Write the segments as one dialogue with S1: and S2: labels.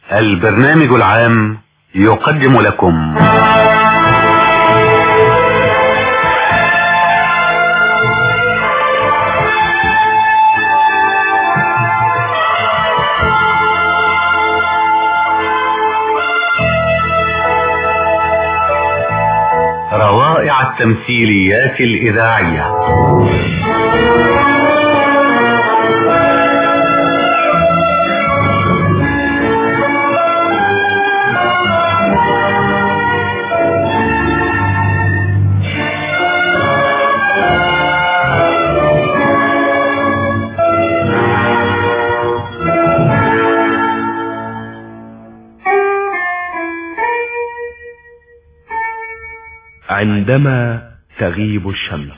S1: البرنامج العام يقدم لكم روائع التمثيليات الإذاعية
S2: عندما تغيب الشمس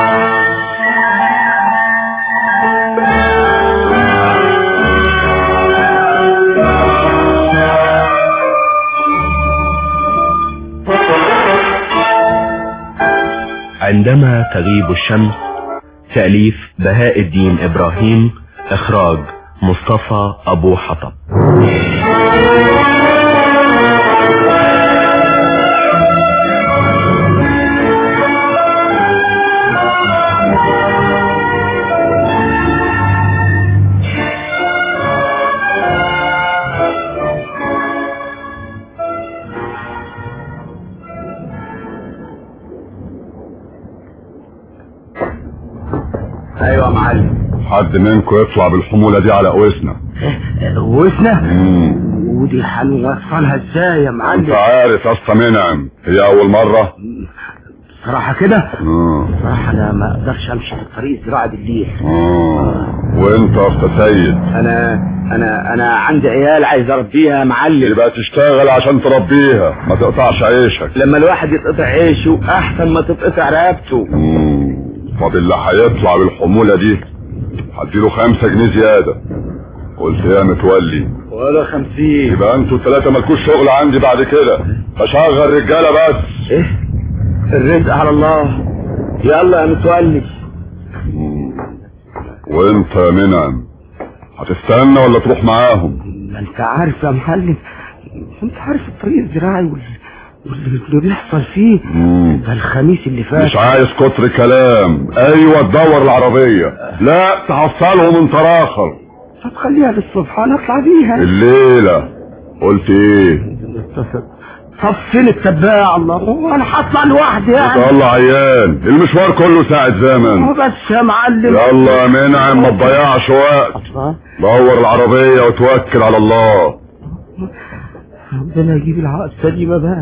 S2: عندما تغيب الشمس تأليف بهاء الدين إبراهيم إخراج مصطفى أبو حطب
S3: ايوه يا معلم
S4: حد منكم يطلع بالحمولة دي على قوسنا
S3: وسنا ودي هنوصلها ازاي يا
S4: انت
S3: معلم
S4: عارف يا اسطى منعم هي اول مرة
S3: صراحة كده
S4: مم.
S3: صراحة انا ما اقدرش امشي في الطريق الزراعي بالليل
S4: مم. وانت يا اسطى سيد
S3: انا انا انا عندي عيال عايز اربيها يا معلم
S4: يبقى تشتغل عشان تربيها ما تقطعش عيشك
S3: لما الواحد يتقطع عيشه احسن ما تتقطع رقبته
S4: مم. طب اللي هيطلع بالحمولة دي هديله خمسة جنيه زيادة قلت ايه يا متولي
S3: ولا خمسين
S4: يبقى انتوا التلاتة مالكوش شغل عندي بعد كده بشغل رجالة بس
S3: ايه الرزق على الله يلا يا متولي
S4: وانت يا منعم هتستنى ولا تروح معاهم
S3: ما انت عارف يا معلم انت عارف الطريق الزراعي وال- واللي اللي بيحصل فيه
S4: مم.
S3: ده الخميس اللي فات
S4: مش عايز كتر كلام ايوه تدور العربية لا تحصلهم انت راخر
S3: طب خليها للصبح انا اطلع بيها
S4: الليلة قلت ايه
S3: طب فين التباع الله انا هطلع لوحدي يعني
S4: يلا عيان المشوار كله ساعة زمن
S3: بس يا معلم
S4: يلا يا منعم ما تضيعش وقت
S3: الله
S4: دور العربية وتوكل على الله
S3: ربنا يجيب العقل سليمة بقى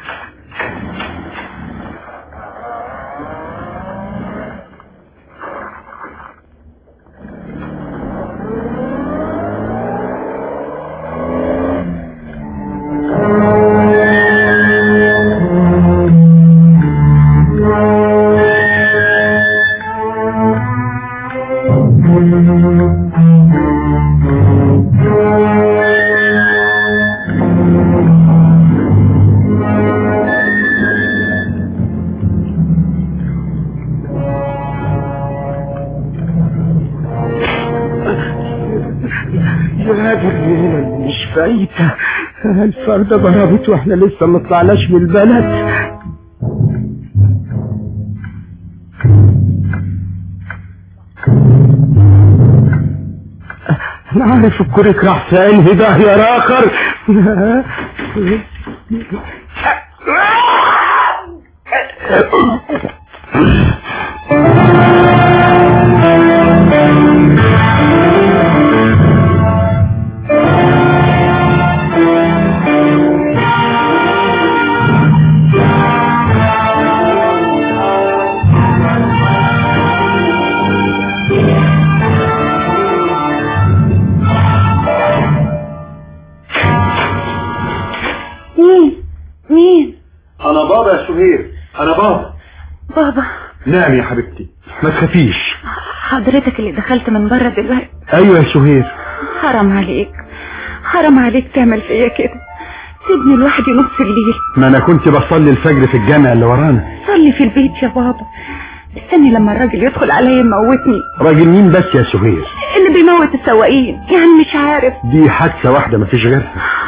S3: يا برينا مش فايتة الفردة ضربت واحنا لسه ما طلعناش من البلد انا عارف الكوريك راح في انهي ده يا راخر
S5: مين مين
S6: انا بابا يا سهير انا بابا
S5: بابا
S6: نعم يا حبيبتي ما تخافيش
S5: حضرتك اللي دخلت من بره دلوقتي
S6: ايوه يا سهير
S5: حرام عليك حرام عليك تعمل فيا كده سيبني لوحدي نص الليل
S6: ما انا كنت بصلي الفجر في الجامع اللي ورانا
S5: صلي في البيت يا بابا استني لما الراجل يدخل عليا يموتني
S6: راجل مين بس يا سهير
S5: اللي بيموت السواقين يعني مش عارف
S6: دي حادثة واحدة ما فيش غيرها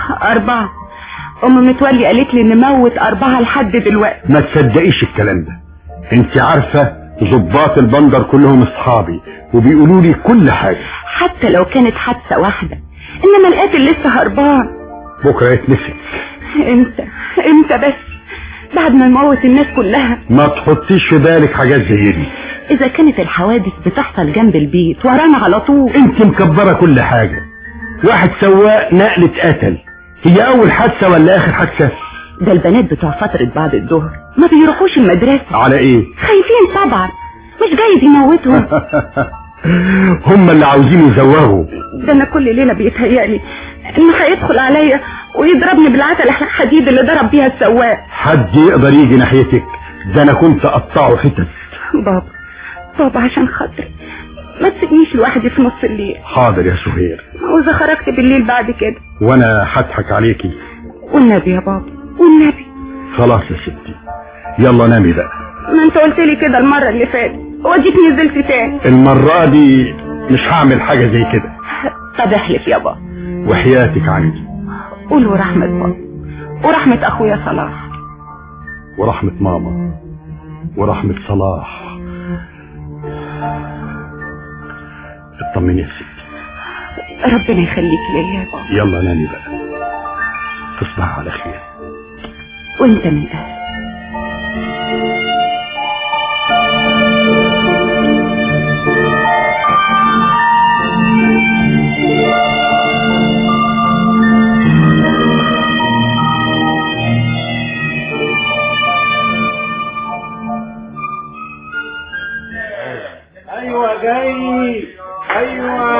S5: أربعة أم متولي قالت لي نموت أربعة لحد دلوقتي
S6: ما تصدقيش الكلام ده انت عارفة ضباط البندر كلهم اصحابي وبيقولوا لي كل حاجة
S5: حتى لو كانت حادثة واحدة إنما القاتل لسه هربان
S6: بكرة يتمسك
S5: امتى امتى بس بعد ما نموت الناس كلها
S6: ما تحطيش في بالك حاجات زي دي
S5: إذا كانت الحوادث بتحصل جنب البيت ورانا على طول
S6: انت مكبرة كل حاجة واحد سواق نقل اتقتل هي اول حادثة ولا اخر حادثة
S5: ده البنات بتوع فترة بعد الظهر ما بيروحوش المدرسة
S6: على ايه
S5: خايفين طبعا مش جايز يموتهم
S6: هم اللي عاوزين يزوغوا
S5: ده انا كل ليلة بيتهيألي انه هيدخل عليا ويضربني بالعتلة الحديد اللي ضرب بيها السواق
S6: حد يقدر يجي ناحيتك ده انا كنت اقطعه حتت
S5: بابا بابا عشان خاطري ما تسيبنيش لوحدي في نص الليل
S6: حاضر يا سهير
S5: واذا خرجت بالليل بعد كده
S6: وانا هضحك عليكي
S5: والنبي يا بابا والنبي
S6: خلاص يا ستي يلا نامي بقى
S5: ما انت قلت لي كده المرة اللي فاتت وديك نزلت تاني
S6: المرة دي مش هعمل حاجة زي كده
S5: طب احلف يا بابا
S6: وحياتك عندي
S5: قول ورحمة بابا ورحمة اخويا صلاح
S6: ورحمة ماما ورحمة صلاح اطمني يا ستي
S5: ربنا يخليك ليا يا بابا
S6: يلا نامي بقى تصبح على خير
S5: وانت من اهل
S3: ايوه جاي ايوه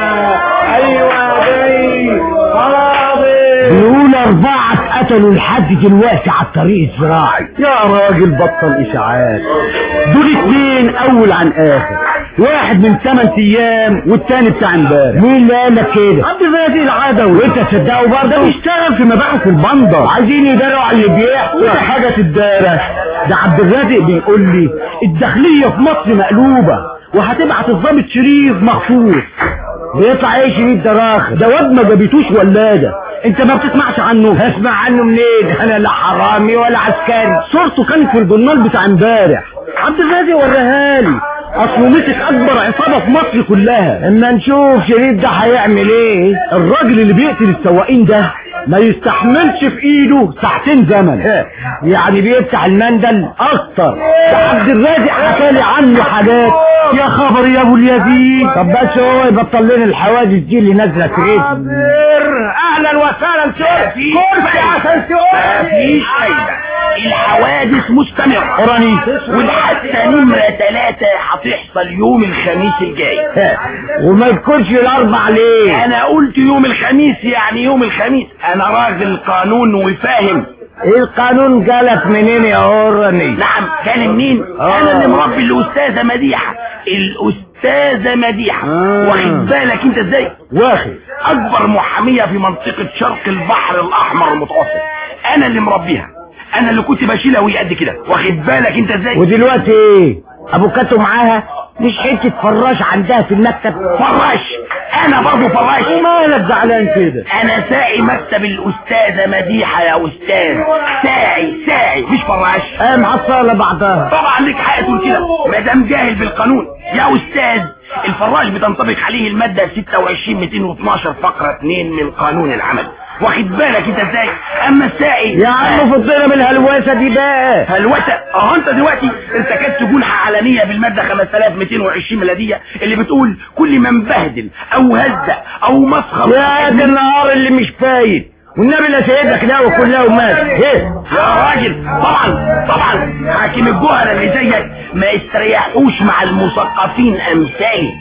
S3: ايوه جاي حاضر
S7: بيقول أربعة اتقتلوا لحد دلوقتي على الطريق الزراعي
S6: يا راجل بطل اشاعات دول اتنين اول عن اخر واحد من 8 ايام والتاني بتاع امبارح
S7: مين اللي قال لك كده؟
S6: عبد الرازق العدوي
S7: وانت تصدقه
S6: ده
S7: برضه؟
S6: بيشتغل في مباحث البندر
S7: عايزين يداروا على اللي بيحصل
S6: كل حاجة تتدارى ده عبد الرازق بيقول لي الداخلية في مصر مقلوبة وهتبعت الضابط شريف مخصوص
S7: بيطلع ايه شريف ده راخر
S6: ده واد ما جابتوش ولادة انت ما بتسمعش عنه
S7: هسمع عنه منين انا لا حرامي ولا عسكري
S6: صورته كانت في الجورنال بتاع امبارح عبد الرازق وراها لي اصله مسك اكبر عصابة في مصر كلها
S7: اما نشوف شريف ده هيعمل ايه
S6: الراجل اللي بيقتل السواقين ده ما يستحملش في ايده ساعتين زمن
S7: يعني بيفتح المندل
S6: اكتر ده عبد الرازق حكالي عنه حاجات يا خبر يا ابو اليزيد
S7: طب بس هو يبطل لنا الحوادث دي اللي نازله في اسم
S3: اهلا وسهلا سيدي كرسي عشان
S7: مفيش فايدة الحوادث مستمرة
S6: قراني
S7: والحادثة نمرة ثلاثة هتحصل يوم الخميس الجاي وما يذكرش الاربع ليه انا قلت يوم الخميس يعني يوم الخميس انا راجل قانون وفاهم ايه القانون جالك منين يا هرني نعم جالي منين انا اللي مربي الاستاذة مديحة الاستاذة مديحة
S6: آه.
S7: واخد بالك انت ازاي
S6: واخد
S7: اكبر محامية في منطقة شرق البحر الاحمر المتوسط انا اللي مربيها انا اللي كنت بشيلها وهي قد كده واخد بالك انت ازاي
S3: ودلوقتي ايه ابو كاتو معاها مش حته فراش عندها في المكتب
S7: فراش انا برضه فراش
S6: مالك زعلان كده
S7: انا ساعي مكتب الاستاذة مديحة يا استاذ ساعي ساعي مش فراش
S3: اه محصله بعضها
S7: طبعا لك حق تقول كده ما دام جاهل بالقانون يا استاذ الفراش بتنطبق عليه المادة 26 212 فقرة 2 من قانون العمل واخد بالك انت ازاي اما الساعي
S3: يا عم فضينا من الهلوسه دي بقى
S7: هلوسة اه انت دلوقتي ارتكبت جنحة علنية بالمادة 5220 ميلادية اللي بتقول كل من بهدل او هزق او مسخر
S3: يا ده النهار اللي مش فايت والنبي لا سيدك ده وكلها ومات ايه
S7: يا راجل طبعا طبعا حاكم الجهل اللي زيك ما يستريحوش مع المثقفين امثالي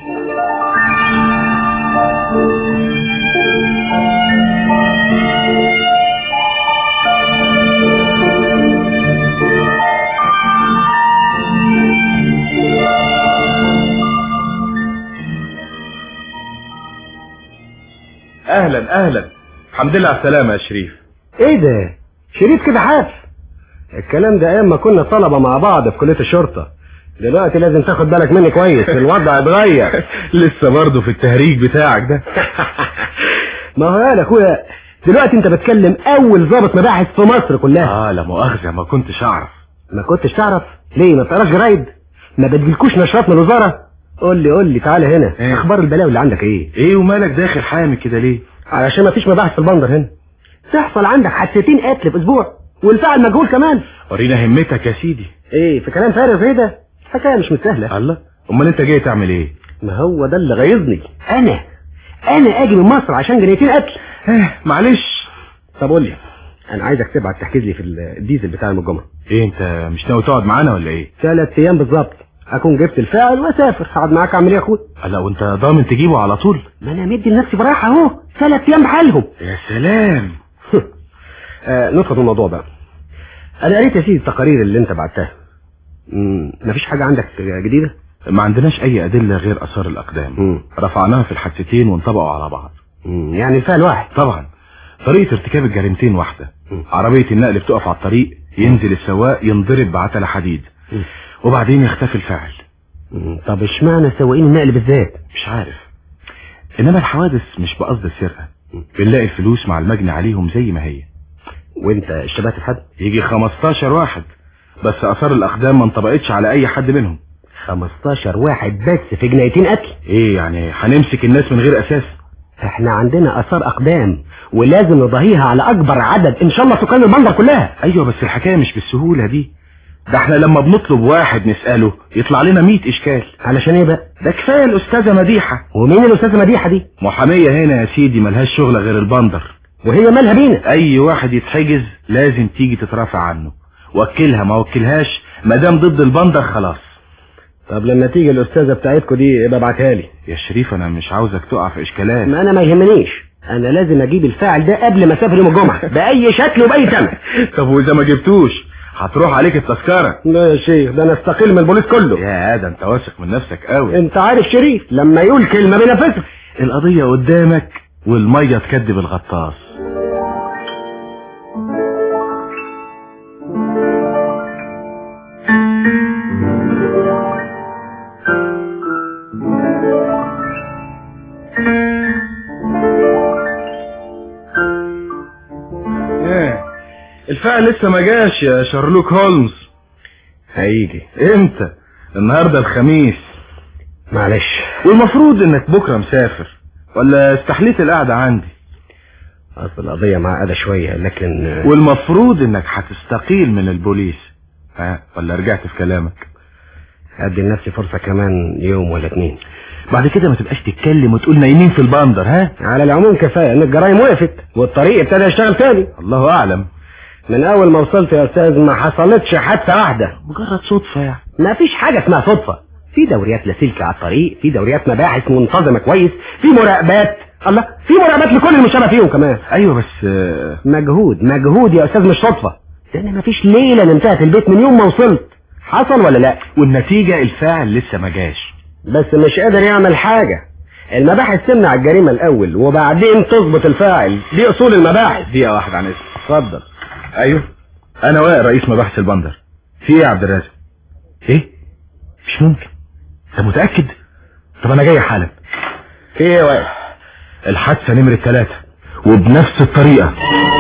S2: اهلا اهلا الحمد لله على السلامة يا شريف
S6: ايه ده شريف كده حاف الكلام ده ايام ما كنا طلبة مع بعض في كلية الشرطة دلوقتي لازم تاخد بالك مني كويس الوضع اتغير
S2: لسه برضه في التهريج بتاعك ده
S6: ما هو يا اخويا دلوقتي انت بتكلم اول ضابط مباحث في مصر كلها
S2: اه لا مؤاخذة ما كنتش اعرف
S6: ما كنتش تعرف ليه ما بتقراش جرايد ما بتجيلكوش نشرات من الوزاره قول لي قول لي تعالى هنا
S2: إيه؟
S6: اخبار البلاوي اللي عندك ايه
S2: ايه ومالك داخل حامي كده ليه
S6: علشان ما فيش مباحث في البندر هنا تحصل عندك حادثتين قتل في اسبوع والفاعل مجهول كمان
S2: ورينا همتك يا سيدي
S6: ايه في كلام فارغ ايه ده حكايه مش مستاهله
S2: الله امال انت جاي تعمل ايه
S6: ما هو ده اللي غيظني انا انا اجي من مصر عشان جنيتين قتل
S2: اه معلش
S6: طب قول لي انا عايزك تبعت تحجز لي في الديزل بتاع يوم الجمعه
S2: ايه انت مش ناوي تقعد معانا ولا ايه
S6: ثلاث ايام بالظبط اكون جبت الفاعل واسافر هقعد معاك اعمل ايه يا اخويا
S2: لا وانت ضامن تجيبه على طول
S6: ما انا مدي لنفسي براحه اهو ثلاث ايام بحالهم
S2: يا سلام
S6: آه ندخل في الموضوع بقى انا قريت يا سيدي التقارير اللي انت بعتها مم، مفيش حاجه عندك جديده
S2: ما عندناش اي ادله غير اثار الاقدام
S6: مم.
S2: رفعناها في الحادثتين وانطبقوا على بعض
S6: مم، يعني الفعل واحد
S2: طبعا طريقه ارتكاب الجريمتين واحده
S6: مم.
S2: عربيه النقل بتقف على الطريق ينزل السواق ينضرب بعتله حديد
S6: مم.
S2: وبعدين يختفي الفاعل
S6: مم، طب اشمعنى سواقين النقل بالذات
S2: مش عارف انما الحوادث مش بقصد السرقه بنلاقي الفلوس مع المجني عليهم زي ما هي
S6: وانت اشتبهت في حد
S2: يجي 15 واحد بس اثار الاقدام ما انطبقتش على اي حد منهم
S6: 15 واحد بس في جنايتين قتل
S2: ايه يعني هنمسك الناس من غير اساس
S6: احنا عندنا اثار اقدام ولازم نضاهيها على اكبر عدد ان شاء الله سكان البندر كلها
S2: ايوه بس الحكايه مش بالسهوله دي ده احنا لما بنطلب واحد نساله يطلع لنا 100 اشكال
S6: علشان ايه بقى
S2: ده كفايه الاستاذه مديحه
S6: ومين الاستاذه مديحه دي
S2: محاميه هنا يا سيدي ملهاش شغله غير البندر
S6: وهي مالها بينا
S2: اي واحد يتحجز لازم تيجي تترافع عنه وكلها ما وكلهاش ما دام ضد البندر خلاص
S6: طب لما تيجي الاستاذه بتاعتكم دي ابقى ابعتها لي
S2: يا شريف انا مش عاوزك تقع في اشكالات
S6: ما انا ما يهمنيش انا لازم اجيب الفاعل ده قبل ما اسافر يوم الجمعه باي شكل وباي ثمن
S2: طب واذا ما جبتوش هتروح عليك التذكره
S6: لا يا شيخ ده انا استقيل من البوليس كله
S2: يا ده انت واثق من نفسك قوي
S6: انت عارف شريف لما يقول كلمه بينفذها
S2: القضيه قدامك والميه تكدب الغطاس ايه الفعل لسه ما جاش يا شارلوك هولمز
S6: هيجي
S2: امتى النهارده الخميس
S6: معلش
S2: والمفروض انك بكره مسافر ولا استحليت القعده عندي
S6: اصل القضيه معقده شويه لكن
S2: والمفروض انك هتستقيل من البوليس ها ولا رجعت في كلامك
S6: ادي لنفسي فرصه كمان يوم ولا اتنين
S2: بعد كده ما تبقاش تتكلم وتقول نايمين في البندر ها
S6: على العموم كفايه ان الجرايم وقفت والطريق ابتدى يشتغل تاني
S2: الله اعلم
S6: من اول ما وصلت يا استاذ ما حصلتش حادثه واحده
S2: مجرد صدفه يعني
S6: ما فيش حاجه اسمها صدفه في دوريات لاسلكي على الطريق في دوريات مباحث منتظمه كويس في مراقبات الله في مراقبات لكل المشابه فيهم كمان
S2: ايوه بس آه،
S6: مجهود مجهود يا استاذ مش صدفه ده انا مفيش ليله نمتها في البيت من يوم ما وصلت حصل ولا لا
S2: والنتيجه الفاعل لسه ما جاش
S6: بس مش قادر يعمل حاجه المباحث تمنع الجريمه الاول وبعدين تظبط الفاعل دي اصول المباحث
S2: دقيقه واحده عن اذنك
S6: اتفضل
S2: ايوه انا وائل رئيس مباحث البندر في ايه يا عبد الرازق ايه مش ممكن انت متاكد طب انا جاي حالا
S6: في ايه يا وائل
S2: الحادثه نمره ثلاثة وبنفس الطريقه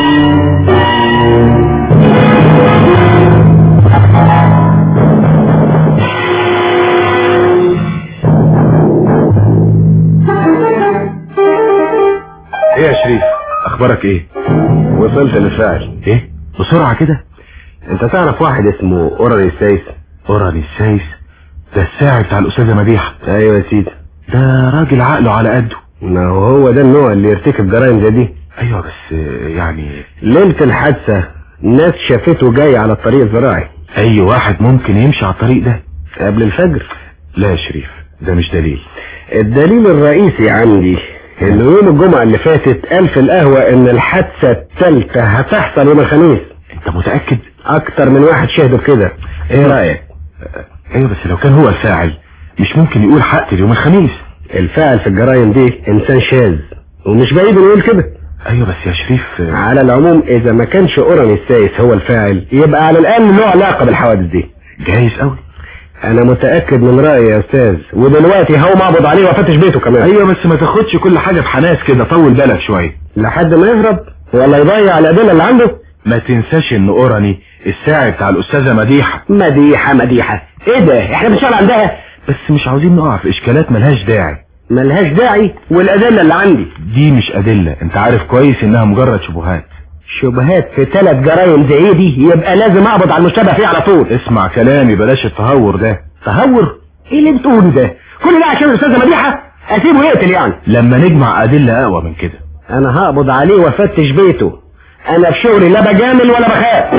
S2: ايه يا شريف اخبارك ايه
S6: وصلت للفاعل
S2: ايه بسرعه كده
S6: انت تعرف واحد اسمه اورالي السايس
S2: اورالي السايس ده الساعي بتاع الاستاذه مديحه
S6: ايوه يا سيدي
S2: ده راجل عقله على قده
S6: ما هو هو ده النوع اللي يرتكب جرائم زي دي
S2: ايوه بس آه، يعني
S6: ليله الحادثه ناس شافته جاي على الطريق الزراعي
S2: اي واحد ممكن يمشي على الطريق ده
S6: قبل الفجر
S2: لا يا شريف ده مش دليل
S6: الدليل الرئيسي عندي ان يوم الجمعه اللي فاتت قال في القهوه ان الحادثه الثالثه هتحصل يوم الخميس
S2: انت متاكد
S6: اكتر من واحد شهدوا بكده ايه رايك
S2: ايوه بس لو كان هو الفاعل مش ممكن يقول حق اليوم الخميس
S6: الفاعل في الجرائم دي انسان شاذ ومش بعيد انه يقول كده
S2: ايوه بس يا شريف آه،
S6: على العموم اذا ما كانش اوراني السايس هو الفاعل يبقى على الاقل له علاقه بالحوادث دي
S2: جايز قوي
S6: انا متاكد من رايي يا استاذ ودلوقتي هو مقبض عليه وافتش بيته كمان
S2: ايوه بس ما تاخدش كل حاجه بحناس كده طول بالك شويه
S6: لحد ما يهرب ولا يضيع الادله اللي عنده
S2: ما تنساش ان اوراني الساعي بتاع الاستاذة مديحة
S6: مديحه مديحه ايه ده احنا بنشتغل عندها
S2: بس مش عاوزين نقع في اشكالات ملهاش داعي
S6: ملهاش داعي والادله اللي عندي
S2: دي مش ادلة انت عارف كويس انها مجرد شبهات
S6: شبهات في ثلاث جرايم زي دي يبقى لازم اقبض على المشتبه فيه على طول
S2: اسمع كلامي بلاش التهور ده
S6: تهور ايه اللي بتقوله ده كل ده عشان الاستاذه مديحه اسيبه يقتل يعني
S2: لما نجمع ادلة اقوى من كده
S6: انا هقبض عليه وافتش بيته انا في شغلي لا بجامل ولا بخاف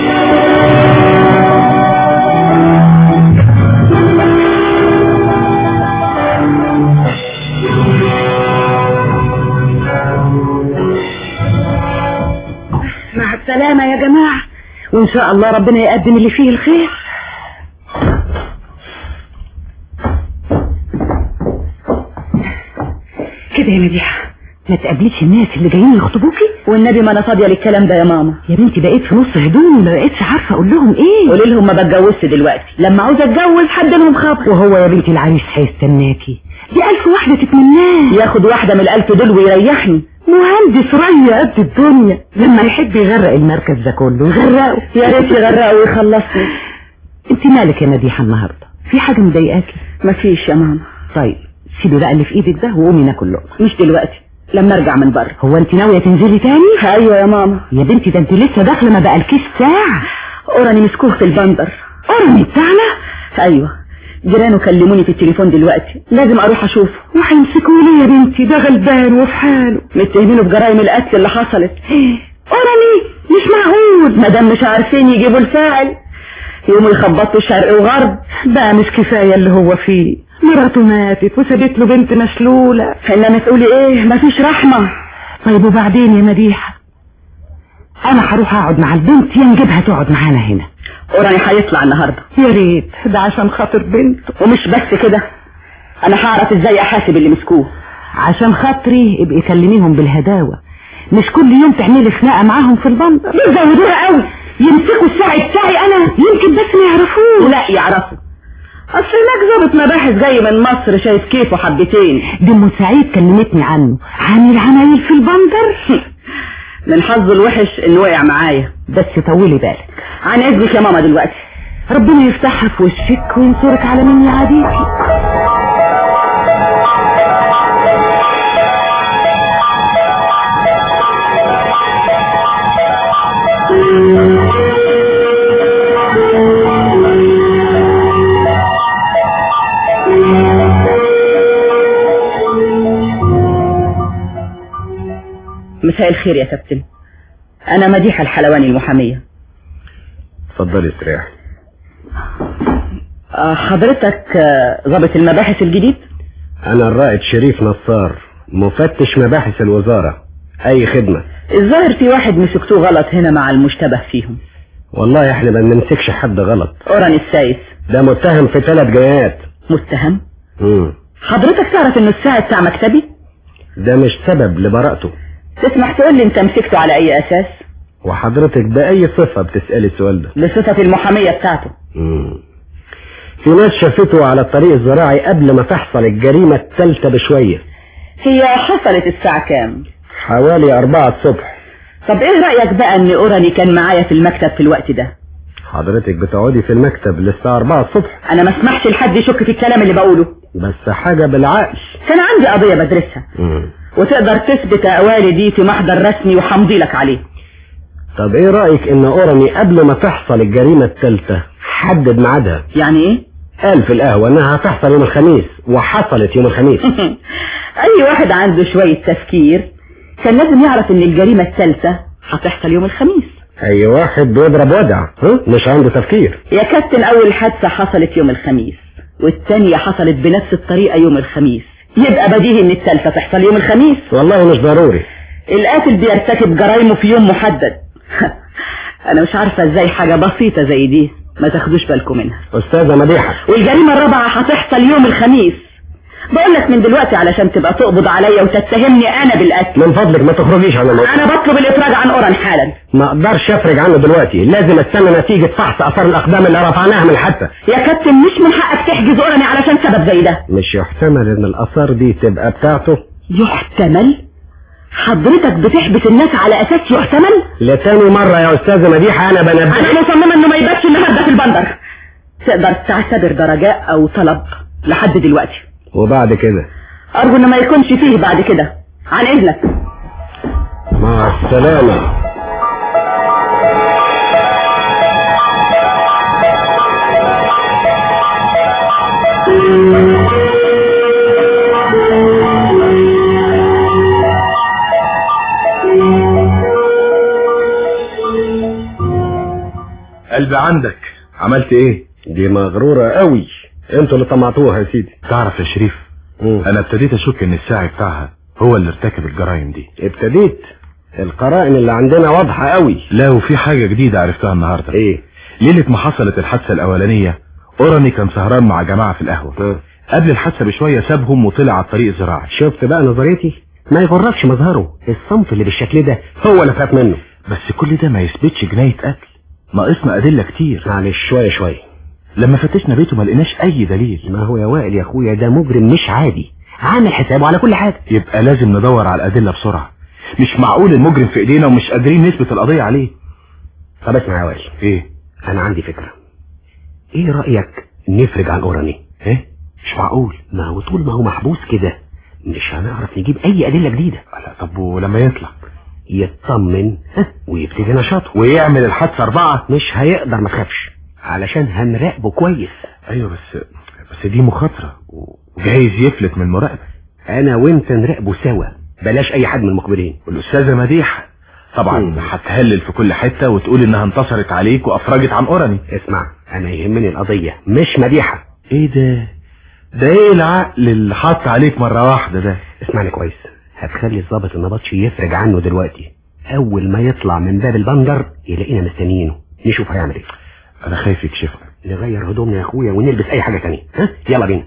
S5: مع السلامة يا جماعة وإن شاء الله ربنا يقدم اللي فيه الخير كده يا مديحة ما تقابليش الناس اللي جايين يخطبوكي والنبي ما انا فاضيه للكلام ده يا ماما يا بنتي بقيت في نص هدومي ما بقيتش عارفه اقول لهم ايه قولي لهم ما بتجوزش دلوقتي لما عاوزه اتجوز حد لهم خبر وهو يا بنتي العريس هيستناكي دي ألف واحدة تتمناه ياخد واحدة من الألف دول ويريحني مهندس ري قد الدنيا لما يحب يغرق المركز ده كله يغرقه يا ريت يغرقه ويخلصني انت مالك يا مديحة النهاردة في حاجة مضايقاكي مفيش يا ماما طيب سيبي بقى اللي في ايدك ده وقومي ناكل لقمة مش دلوقتي لما ارجع من بره هو انت ناوية تنزلي تاني ايوه يا ماما يا بنتي ده انت لسه داخله ما بقالكيش ساعة اوراني مسكوه في البندر اوراني بتاعنا ايوه جيرانه كلموني في التليفون دلوقتي لازم اروح اشوفه وهيمسكوه ليه يا بنتي ده غلبان وفي حاله متهمينه بجرائم القتل اللي حصلت اوراني مش معقول مادام مش عارفين يجيبوا الفاعل يقوموا يخبطوا شرق وغرب بقى مش كفايه اللي هو فيه مراته ماتت وسابت له بنت مشلوله انما تقولي ايه مفيش رحمه طيب وبعدين يا مديحه انا هروح اقعد مع البنت يا نجيبها تقعد معانا هنا اوراني هيطلع النهارده يا ريت ده عشان خاطر بنت ومش بس كده انا هعرف ازاي احاسب اللي مسكوه عشان خاطري ابقي كلميهم بالهداوه مش كل يوم تعملي خناقه معاهم في البندر بيزودوها قوي يمسكوا الساعي بتاعي انا يمكن بس ما يعرفوش لا يعرفوا اصل هناك ظابط مباحث جاي من مصر شايف كيفه حبتين دي ام سعيد كلمتني عنه عن العمايل في البندر من حظه الوحش انه وقع معايا بس طولي بالك عن اذنك يا ماما دلوقتي ربنا يفتحها في وشك وينصرك على من يعاديكي مساء الخير يا كابتن انا مديحة الحلواني المحامية
S6: اتفضلي استريح
S5: آه، حضرتك آه، ضابط المباحث الجديد
S6: انا الرائد شريف نصار مفتش مباحث الوزارة اي خدمة
S5: الظاهر في واحد مسكتوه غلط هنا مع المشتبه فيهم
S6: والله احنا ما بنمسكش حد غلط
S5: اوراني السايس
S6: ده متهم في ثلاث جنايات
S5: متهم
S6: مم.
S5: حضرتك تعرف انه الساعة بتاع مكتبي
S6: ده مش سبب لبراءته
S5: تسمح تقول لي انت مسكته على اي اساس
S6: وحضرتك بأي صفة بتسألي السؤال ده
S5: بصفة المحامية بتاعته
S6: مم. في ناس شافته على الطريق الزراعي قبل ما تحصل الجريمة الثالثة بشوية
S5: هي حصلت الساعة كام
S6: حوالي أربعة الصبح
S5: طب ايه رأيك بقى ان اوراني كان معايا في المكتب في الوقت ده
S6: حضرتك بتقعدي في المكتب للساعة أربعة الصبح
S5: انا ما اسمحش لحد يشك في الكلام اللي بقوله
S6: بس حاجة بالعقل
S5: كان عندي قضية بدرسها
S6: مم.
S5: وتقدر تثبت اقوالي دي في محضر رسمي وحمضي لك عليه
S6: طب ايه رأيك ان اوراني قبل ما تحصل الجريمة الثالثة حدد ميعادها
S5: يعني ايه
S6: قال في القهوة انها هتحصل يوم الخميس وحصلت يوم الخميس
S5: اي واحد عنده شوية تفكير كان لازم يعرف ان الجريمة الثالثة هتحصل يوم الخميس
S6: اي واحد بيضرب ودع ها؟ مش عنده تفكير
S5: يا كابتن اول حادثة حصلت يوم الخميس والتانية حصلت بنفس الطريقة يوم الخميس يبقى بديهي ان الثالثة تحصل يوم الخميس
S6: والله مش ضروري
S5: القاتل بيرتكب جرايمه في يوم محدد انا مش عارفة ازاي حاجة بسيطة زي دي ما تاخدوش بالكم منها
S6: استاذة مديحة
S5: والجريمة الرابعة هتحصل يوم الخميس بقول لك من دلوقتي علشان تبقى تقبض عليا وتتهمني انا بالقتل
S6: من فضلك ما تخرجيش عن الموضوع
S5: انا بطلب الافراج عن اوران حالا
S6: ما اقدرش افرج عنه دلوقتي لازم استنى نتيجة فحص اثار الاقدام اللي رفعناها من الحادثة
S5: يا كابتن مش من حقك تحجز اوراني علشان سبب زي ده
S6: مش يحتمل ان الاثار دي تبقى بتاعته
S5: يحتمل حضرتك بتحبس الناس على اساس يحتمل
S6: لتاني مرة يا استاذة مديحة انا بنبه
S5: انا مصممه انه ما يباتش النهارده في البندر تقدر تعتبر ده رجاء او طلب لحد دلوقتي
S6: وبعد كده
S5: ارجو ان ما يكونش فيه بعد كده عن اذنك
S6: مع السلامة
S2: قلبي عندك عملت ايه
S6: دي مغرورة قوي انتوا اللي طمعتوها يا سيدي
S2: تعرف يا شريف
S6: مم.
S2: انا ابتديت اشك ان الساعي بتاعها هو اللي ارتكب الجرائم دي
S6: ابتديت القرائن اللي عندنا واضحة قوي
S2: لا وفي حاجة جديدة عرفتها النهاردة
S6: ايه
S2: ليلة ما حصلت الحادثة الأولانية أوراني كان سهران مع جماعة في القهوة
S6: ها.
S2: قبل الحادثة بشوية سابهم وطلع على الطريق الزراعي
S6: شفت بقى نظريتي ما يغركش مظهره الصنف اللي بالشكل ده هو اللي خاف منه
S2: بس كل ده ما يثبتش جناية قتل ناقصنا أدلة كتير
S6: معلش شوية شوية
S2: لما فتشنا بيته ما لقيناش أي دليل
S6: ما هو يا وائل يا اخويا ده مجرم مش عادي عامل حسابه على كل حاجة
S2: يبقى لازم ندور على الأدلة بسرعة مش معقول المجرم في إيدينا ومش قادرين نثبت القضية عليه
S6: طب اسمع يا وائل
S2: إيه
S6: انا عندي فكرة ايه رأيك نفرج عن اوراني
S2: إيه مش معقول
S6: ما هو طول ما هو محبوس كده مش هنعرف نجيب اي ادلة جديدة
S2: لا طب ولما يطلع
S6: يطمن ها، ويبتدي نشاطه
S2: ويعمل الحادثة أربعة
S6: مش هيقدر ما تخافش علشان هنراقبه كويس
S2: أيوة بس بس دي مخاطرة وجايز يفلت من المراقبة
S6: انا وانت نراقبه سوا بلاش اي حد من المخبرين
S2: والأستاذة مديحة طبعا
S6: مم.
S2: هتهلل في كل حتة وتقول إنها انتصرت عليك وأفرجت عن أوراني
S6: اسمع انا يهمني القضية مش مديحة
S2: إيه ده ده إيه العقل اللي حط عليك مرة واحدة ده
S6: اسمعني كويس هتخلي الضابط النبطشي يفرج عنه دلوقتي اول ما يطلع من باب البندر يلاقينا مستنيينه نشوف هيعمل ايه
S2: أنا خايف يكشفنا
S6: نغير هدومنا يا اخويا ونلبس اي حاجة تانية ها يلا بينا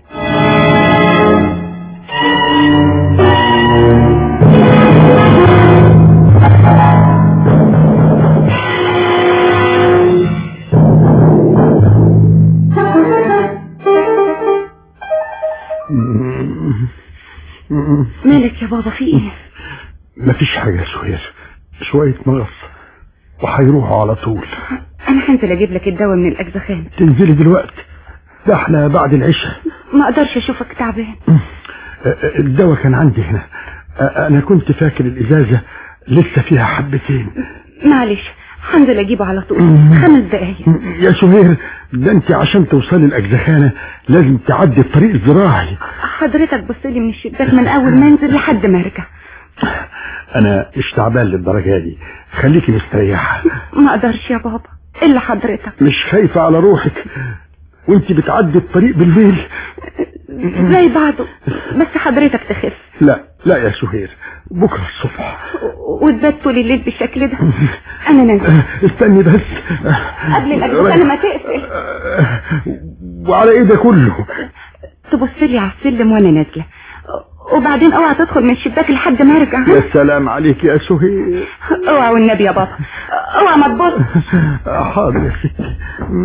S5: مالك يا بابا في ايه
S3: مفيش حاجة يا سهير شوية مغص وهيروحوا على طول
S5: انا هنزل اجيب لك الدواء من الاجزخان
S3: تنزلي دلوقتي ده احنا بعد العشاء
S5: ما اقدرش اشوفك تعبان
S3: أ- أ- الدواء كان عندي هنا أ- انا كنت فاكر الازازة لسه فيها حبتين
S5: معلش هنزل اجيبه على طول خمس دقايق
S3: يا سهير ده انت عشان توصلي الاجزخانة لازم تعدي الطريق الزراعي
S5: حضرتك بصلي من الشباك من اول ما انزل لحد ما ارجع
S3: انا مش تعبان للدرجة دي خليكي مستريحة
S5: ما اقدرش يا بابا الا حضرتك
S3: مش خايفة على روحك وانت بتعدي الطريق بالليل
S5: زي بعضه بس حضرتك تخف
S3: لا لا يا سهير بكرة الصبح
S5: وتبات طول الليل بالشكل ده انا نازل
S3: استني بس
S5: قبل الاجزخانه ما تقفل
S3: وعلى ايه ده كله
S5: تبص لي على السلم وانا نازله وبعدين اوعى تدخل من الشباك لحد ما ارجع
S3: يا سلام عليك يا سهير
S5: اوعى والنبي يا بابا اوعى ما تبص
S3: حاضر يا ستي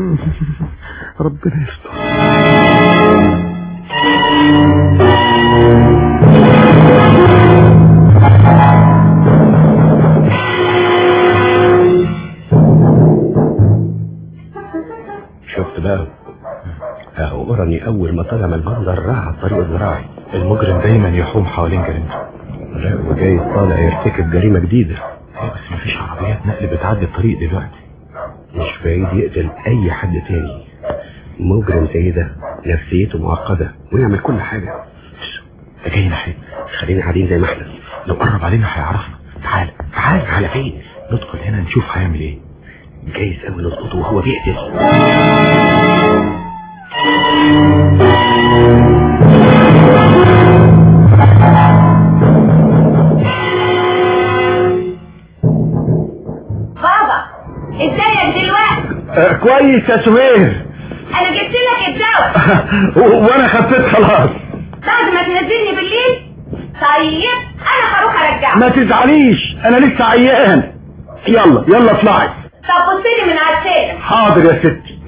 S3: ربنا يستر
S6: شفت بقى اهو اوراني اول ما طلع من البندر راح على الطريق الزراعي
S2: المجرم دايما يحوم حوالين جريمته
S6: لا وجاي طالع يرتكب جريمة جديدة
S2: أيوة بس مفيش عربيات نقل بتعدي الطريق دلوقتي
S6: مش بعيد يقتل اي حد تاني مجرم زي ده نفسيته معقدة ويعمل كل حاجة
S2: ده جاي ناحية
S6: خلينا قاعدين زي ما احنا
S2: لو قرب علينا هيعرفنا تعال
S6: تعال على فين
S2: ندخل هنا نشوف هيعمل ايه
S6: جايز قوي نظبطه وهو بيقتل
S8: بابا ازيك دلوقتي
S3: آه كويس يا سهير
S8: انا جبت لك الدواء
S3: و- وانا خفيت خلاص
S8: بعد ما تنزلني بالليل طيب انا هروح ارجعه
S3: ما تزعليش انا لسه عيان يلا يلا اطلعي
S8: طب بصلي من على السلم
S3: حاضر يا ستي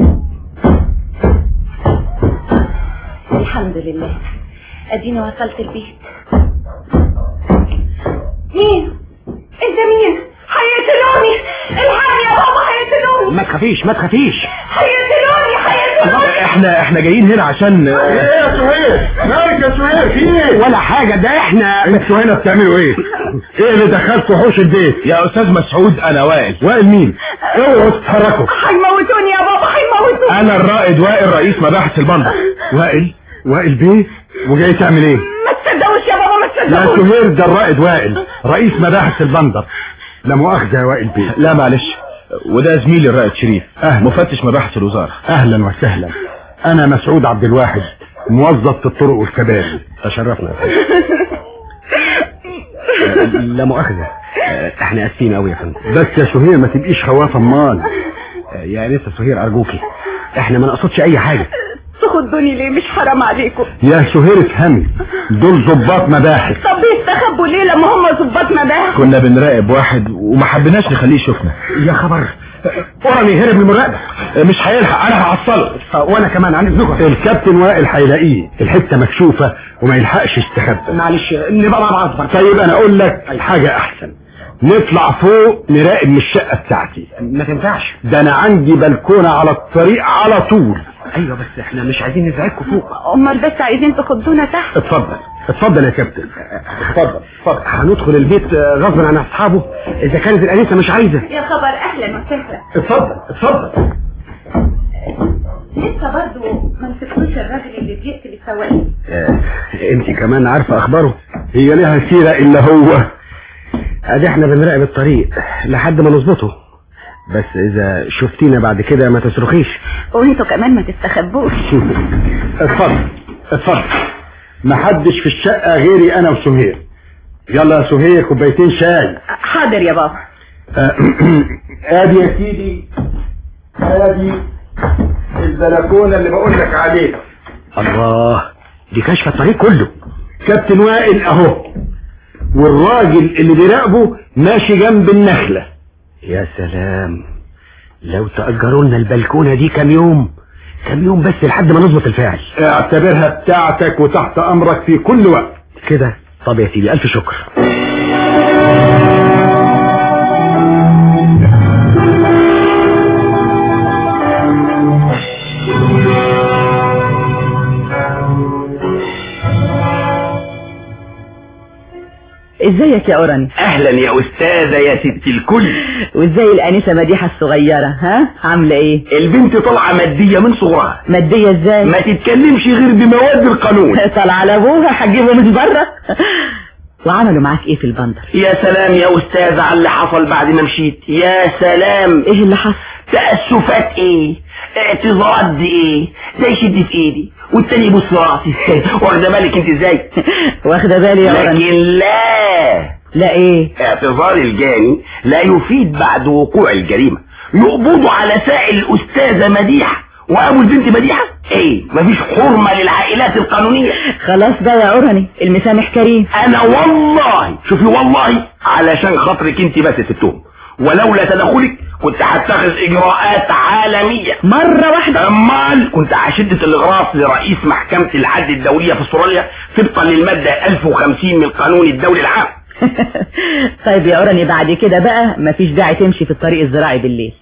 S5: الحمد لله اديني وصلت البيت
S8: مين انت مين هيقتلوني الحقني يا بابا هيقتلوني
S6: ما تخافيش ما تخافيش
S8: هيقتلوني هيقتلوني
S2: احنا احنا جايين هنا عشان
S3: ايه يا سهير مالك يا سهير في ايه
S6: ولا حاجة ده احنا
S3: انتوا هنا بتعملوا ايه ايه اللي دخلتوا حوش البيت
S2: يا استاذ مسعود انا وائل
S3: وائل مين اوعوا تتحركوا
S8: هيموتوني يا بابا هيموتوني
S2: انا الرائد وائل رئيس مباحث البندر
S3: وائل وائل بيه وجاي تعمل ايه
S8: ما تصدقوش يا بابا ما
S3: يا
S8: تصدقوش
S3: سهير ده الرائد وائل رئيس مباحث البندر لا مؤاخذة يا وائل بيه
S2: لا معلش وده زميلي الرائد شريف
S3: أهلا.
S2: مفتش مباحث الوزارة
S3: اهلا وسهلا انا مسعود عبد الواحد موظف في الطرق والكباري
S6: تشرفنا لا مؤاخذة آه، احنا اسفين قوي يا فندم
S3: بس يا سهير ما تبقيش خواف امال
S6: آه، يا انسه سهير ارجوكي احنا ما نقصدش اي حاجة
S8: تخضوني ليه مش حرام عليكم
S3: يا سهير افهمي دول ضباط مباحث
S8: طب بيستخبوا ليه لما هم ظباط مباحث
S2: كنا بنراقب واحد وما حبيناش نخليه يشوفنا
S6: يا خبر قرني هرب من المراقبة
S2: مش هيلحق انا هعصله
S6: آه، وانا كمان عن اذنكم
S3: الكابتن وائل هيلاقيه الحته مكشوفه وما يلحقش يستخبى
S6: معلش نبقى مع بعض
S3: طيب انا اقول لك حاجه احسن نطلع فوق نراقب من الشقه بتاعتي
S6: ما تنفعش
S3: ده انا عندي بلكونه على الطريق على طول
S6: ايوه بس احنا مش عايزين نزعجكم فوق
S8: امال بس عايزين تخضونا تحت
S3: اتفضل اتفضل يا كابتن اتفضل اتفضل
S6: هندخل البيت آه، غصب عن اصحابه اذا كانت الانسه مش عايزه
S8: يا خبر اهلا وسهلا
S3: اتفضل اتفضل
S8: لسه برضه ما مسكتوش الراجل اللي بيقتل السواقين
S6: آه، انت كمان عارفه اخباره
S3: هي ليها سيره الا هو
S6: ادي احنا بنراقب الطريق لحد ما نظبطه بس اذا شفتينا بعد كده ما تصرخيش
S8: وانتوا كمان ما تستخبوش
S3: اتفضل اتفضل محدش في الشقه غيري انا وسهير يلا يا سهير كوبايتين شاي
S8: حاضر يا بابا
S3: آه، ادي يا سيدي ادي البلكونه اللي بقول لك عليها
S6: الله دي كشف الطريق كله
S3: كابتن وائل اهو والراجل اللي بيراقبه ماشي جنب النخله
S6: يا سلام لو تأجروا لنا البلكونة دي كام يوم كام يوم بس لحد ما نظبط الفعل
S3: اعتبرها بتاعتك وتحت امرك في كل وقت
S6: كده طب يا سيدي ألف شكر
S5: ازيك يا اوراني
S7: اهلا يا استاذة يا ست الكل
S5: وازاي الانسه مديحه الصغيره ها عامله ايه
S7: البنت طالعة مادية من صغرها
S5: ماديه ازاي
S7: ما تتكلمش غير بمواد القانون
S5: طالعه على ابوها هتجيبه من بره وعملوا معاك ايه في البندر
S7: يا سلام يا استاذ على اللي حصل بعد ما مشيت يا سلام
S5: ايه اللي حصل
S7: تأسفات ايه اعتذارات دي ايه ده يشد في ايدي والتاني يبص راسي واخده بالك انت ازاي
S5: واخده بالي يا اوراني
S7: لكن لا
S5: لا ايه
S7: اعتذار الجاني لا يفيد بعد وقوع الجريمة يقبضوا على سائل الأستاذة مديحة وأبو البنت مديحة ايه مفيش حرمة للعائلات القانونية
S5: خلاص بقى يا اوراني المسامح كريم
S7: انا والله شوفي والله علشان خاطرك انت بس التهم ولولا تدخلك كنت هتخذ اجراءات عالمية
S5: مره واحده
S7: امال كنت هشدة الاغراض لرئيس محكمة العدل الدولية في استراليا طبقا للمادة 1050 من القانون الدولي العام
S5: طيب يا اوراني بعد كده بقى مفيش داعي تمشي في الطريق الزراعي بالليل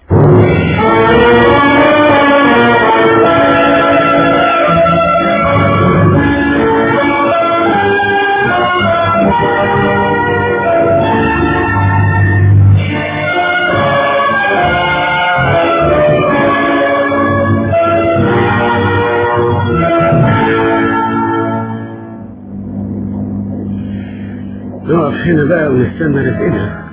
S6: نقف هنا بقى ونستنى رزقنا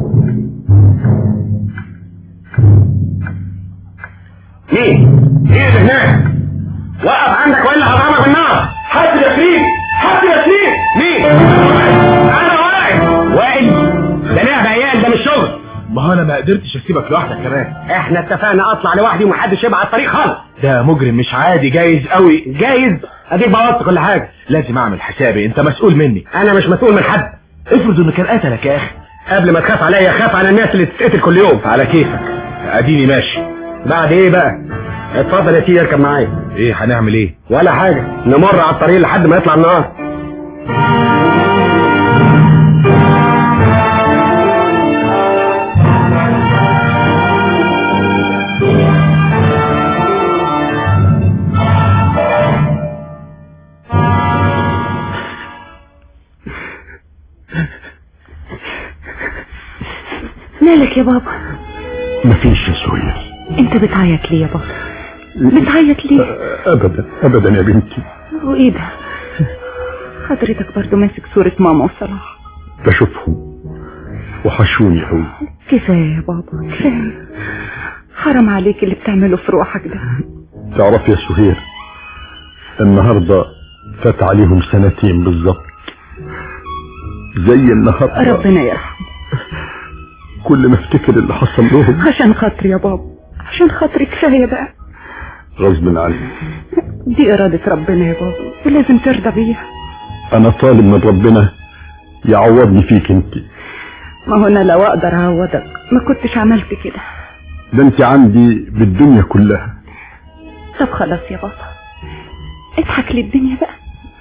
S7: مين؟ ايه اللي هناك؟ وقف عندك والا هضربك بالنار حد يا سليم حد يا سليم مين؟ انا واقف وائل ده لعبة عيال ده مش شغل
S2: ما هو انا ما قدرتش اسيبك لوحدك كمان
S6: احنا اتفقنا اطلع لوحدي ومحدش يبقى على الطريق خالص
S2: ده مجرم مش عادي جايز قوي
S6: جايز اديك بوظت كل حاجة
S2: لازم اعمل حسابي انت مسؤول مني
S6: انا مش مسؤول من حد
S2: افرض انه كان قتلك يا اخي
S6: قبل ما تخاف عليا خاف على الناس اللي تتقتل كل يوم
S2: على كيفك اديني ماشي
S6: بعد ايه بقى اتفضل يا سيدي اركب معايا
S2: ايه هنعمل ايه
S6: ولا حاجة نمر على الطريق لحد ما يطلع النهار
S5: مالك يا بابا
S3: مفيش يا سهير
S5: انت بتعيط ليه يا بابا بتعيط ليه
S3: ابدا ابدا يا بنتي
S5: وايه ده حضرتك برضو ماسك صورة ماما وصلاح
S3: بشوفهم وحشوني قوي
S5: كفاية يا بابا كفاية حرام عليك اللي بتعمله في روحك ده
S3: تعرف يا سهير النهاردة فات عليهم سنتين بالظبط زي النهاردة
S5: ربنا يرحمه
S3: كل ما افتكر اللي حصل لهم
S5: عشان خاطري يا بابا عشان خاطري كفاية بقى
S3: غصب عني
S5: دي إرادة ربنا يا بابا ولازم ترضى بيها
S3: انا طالب من ربنا يعوضني فيك انت
S5: ما هو أنا لو أقدر أعوضك ما كنتش عملت كده
S3: ده انت عندي بالدنيا كلها
S5: طب خلاص يا بابا اضحك للدنيا بقى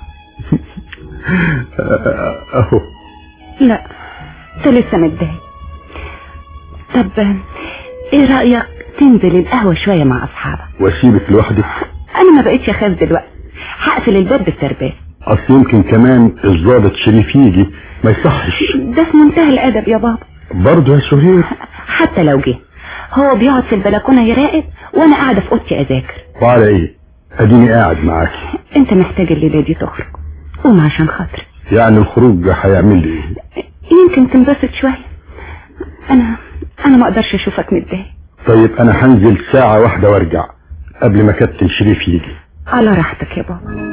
S3: اهو
S5: لا انت لسه متضايق طب ايه رأيك تنزل القهوة شوية مع أصحابك
S3: واسيبك لوحدك
S5: أنا ما بقتش أخاف دلوقتي هقفل الباب بالترباس
S3: اصل يمكن كمان الضابط شريف يجي ما يصحش
S5: ده في منتهى الأدب يا بابا
S3: برضه يا سهير
S5: حتى لو جه هو بيقعد في البلكونة يراقب وأنا قاعدة في أوضتي أذاكر
S3: وعلى ايه اديني قاعد معاكي
S5: أنت محتاج الليلة دي تخرج قوم عشان خاطري
S3: يعني الخروج هيعمل لي ايه
S5: يمكن تنبسط شوية أنا أنا ما أقدرش أشوفك متضايق
S3: طيب انا هنزل ساعة واحدة وارجع قبل ما كابتن شريف يجي
S5: على راحتك يا بابا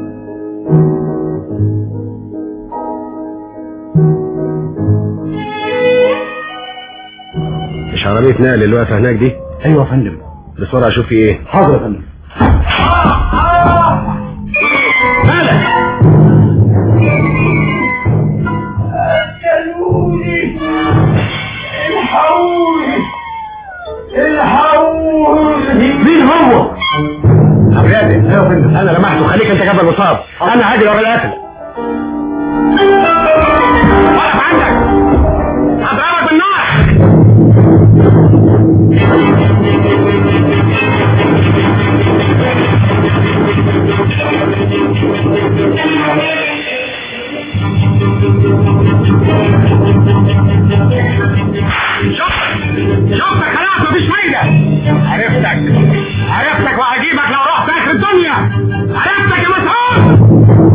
S6: مش عربية نقل اللي واقفة هناك دي
S3: ايوه يا فندم
S6: بسرعة شوف في ايه
S3: حاضر يا فندم
S7: قتلوني الحقوني الحقوني
S6: مين هو؟ عبد ايوه يا فندم انا لمحته خليك انت جنب المصاب انا هاجي ورا القتل وقف عندك هضربك بالنار شفتك خلاص مفيش فايدة عرفتك عرفتك وهجيبك لو رحت اخر الدنيا عرفتك يا مسعود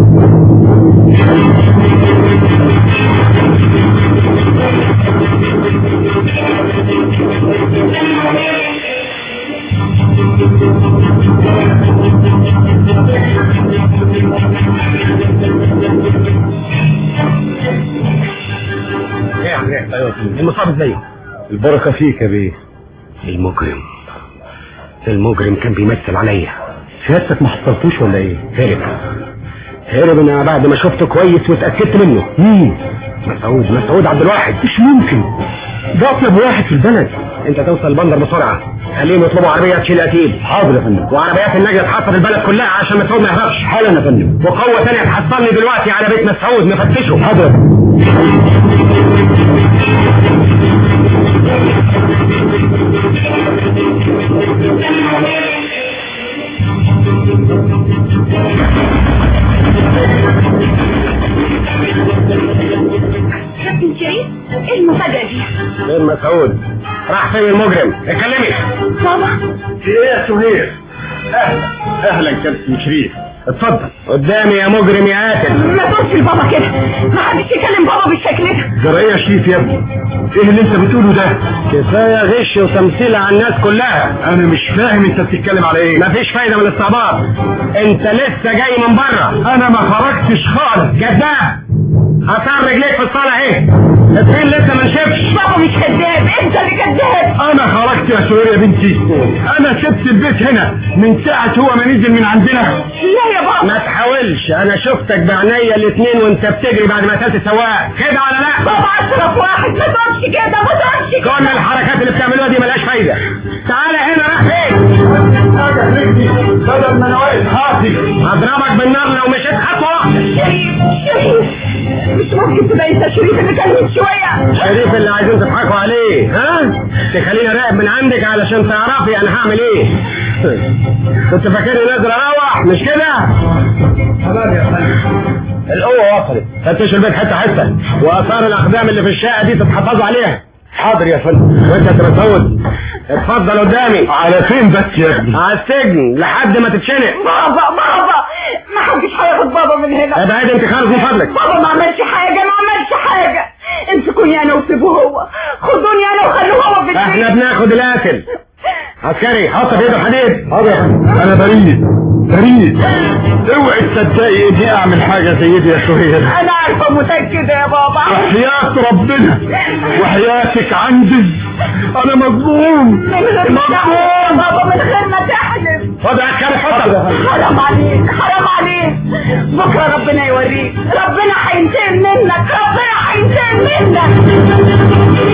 S6: ايه يا عم ايوه المصاب ازاي
S3: البركة فيك يا بيه
S6: المجرم المجرم كان بيمثل عليا
S3: سيادتك ما حصلتوش ولا ايه
S6: هرب هرب انا بعد ما شفته كويس واتاكدت منه
S3: مين
S6: مسعود مسعود عبد الواحد
S3: مش ممكن ده اطلب واحد في البلد
S6: انت توصل البندر بسرعه خليهم يطلبوا عربيه تشيل قتيل
S3: حاضر يا فندم
S6: وعربيات النجدة تحصل البلد كلها عشان مسعود ما يهربش
S3: حالا يا فندم
S6: وقوة تانية تحصلني دلوقتي على بيت مسعود نفتشه
S3: حاضر يا فندم.
S8: كابتن شريف ايه المفاجأة دي؟
S6: فين مسعود راح فين المجرم اتكلمي
S8: بابا
S3: في ايه يا سهير اهلا اهلا كابتن شريف اتفضل
S6: قدامي يا مجرم يا قاتل
S8: ما تقولش لبابا كده ما حدش يكلم بابا بالشكل ده
S3: جرايه يا شريف يا ابني ايه اللي انت بتقوله ده
S6: كفايه غش وتمثيل على الناس كلها
S3: انا مش فاهم انت بتتكلم على ايه
S6: مفيش فايده من الاستعباط انت لسه جاي من بره
S3: انا ما خرجتش خالص
S6: كذاب اثار رجليك في الصاله اهي الفين لسه ما نشفش
S8: بابا مش كذاب انت اللي كذاب
S3: انا خرجت يا سهير يا بنتي انا سبت البيت هنا من ساعة هو ما نزل من عندنا
S8: لا يا بابا
S6: ما تحاولش انا شفتك بعينيا الاتنين وانت بتجري بعد ما قتلت السواق كده ولا لا
S8: بابا اشرف واحد ما تقولش كده ما تقولش كده
S6: كل الحركات اللي بتعملوها دي ملهاش فايده تعالى هنا راح فين
S3: بدل ما انا واقف حاطي
S6: هضربك بالنار لو مشيت خطوه واحده
S8: شريف شريف مش ممكن تبقى انت شريف اللي كان من شوية
S6: شريف اللي عايزين تضحكوا عليه ها تخليني راقب من عندك علشان تعرفي انا هعمل ايه كنت فاكرني نازل اروح مش كده
S3: تمام يا فندم
S6: القوه وصلت فتشوا البيت حته حته واثار الاقدام اللي في الشقه دي تتحفظوا عليها حاضر يا فندم وانت يا مسعود اتفضل قدامي
S2: على فين بس يا ابني
S6: على السجن لحد ما تتشنق
S5: بابا بابا ما حدش هياخد بابا من هنا
S6: ابعد انت خالص من فضلك
S5: بابا ما عملش حاجة ما عملش حاجة امسكوني انا وسيبوه هو خدوني انا وخلوه هو في
S6: احنا
S5: البيت
S6: بناخد القاتل عسكري حط في ايده الحديد
S2: حاضر يا فندم انا بريء بريء اوعي تصدقي اني اعمل حاجه زي دي يا سهير
S5: انا عارفة متأكدة يا بابا
S2: وحياة ربنا وحياتك عندي انا مظلوم
S5: من غير ما تحلف يا بابا من غير ما تحلف
S6: خد عسكري حطك
S5: حرام عليك حرام عليك بكرة ربنا يوريك ربنا هينتقم منك ربنا هينتقم منك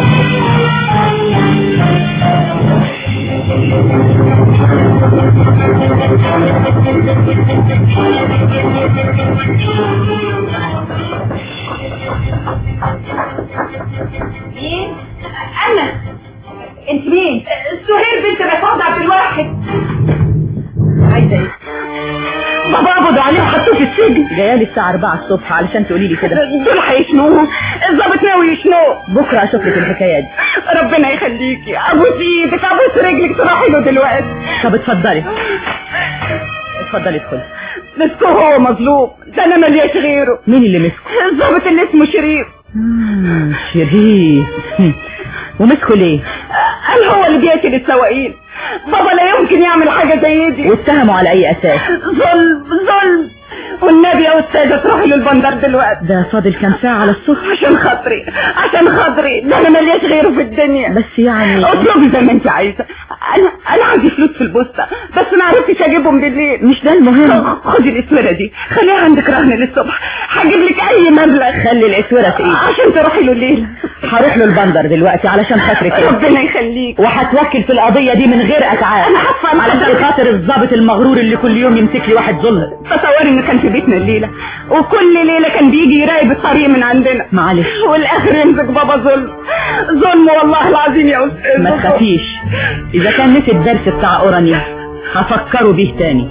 S5: مين؟ أنا أنت مين؟ سهير بنت مسعود عبد الواحد عايزة إيه؟ بابا قبضوا عليه وحطوه في السجن جايالي الساعة 4 الصبح علشان تقولي لي كده دول هيشنوه الظابط ناوي يشنوه بكرة أشوف لك الحكاية دي ربنا يخليكي أبوس إيدك أبوس رجلك تروحي له دلوقتي طب اتفضلي اتفضلي ادخلي مسكه هو مظلوم ده أنا ملياش غيره مين اللي مسكه؟ الظابط اللي اسمه شريف شريف ومسكه ليه؟ قال هو اللي بيقتل السواقين بابا لا يمكن يعمل حاجة زي دي واتهموا على أي أساس؟ ظلم ظلم والنبي يا أستاذة تروحي للبندر دلوقتي ده فاضل كام ساعة على الصبح عشان خاطري عشان خاطري ده أنا ملياش غيره في الدنيا بس يعني اطلبي زي ما أنت عايزة أنا أنا عندي فلوس في البوسطة بس ما عرفتش أجيبهم بالليل مش ده المهم خدي الأسورة دي خليها عندك رهن للصبح هجيب لك أي مبلغ خلي الأسورة في إيدك عشان تروحي له الليل هروح له البندر دلوقتي علشان خاطرك ربنا يخليك وهتوكل في القضية دي من غير أتعاب أنا هدفع علشان خاطر الضابط المغرور اللي كل يوم يمسك لي واحد ظلم تصوري إنه كان في بيتنا الليلة وكل ليلة كان بيجي يراقب الطريق من عندنا معلش والآخر يمسك بابا ظلم ظلم والله العظيم يا أستاذ ما تخافيش إذا كان نسي الدرس بتاع أوراني هفكره بيه تاني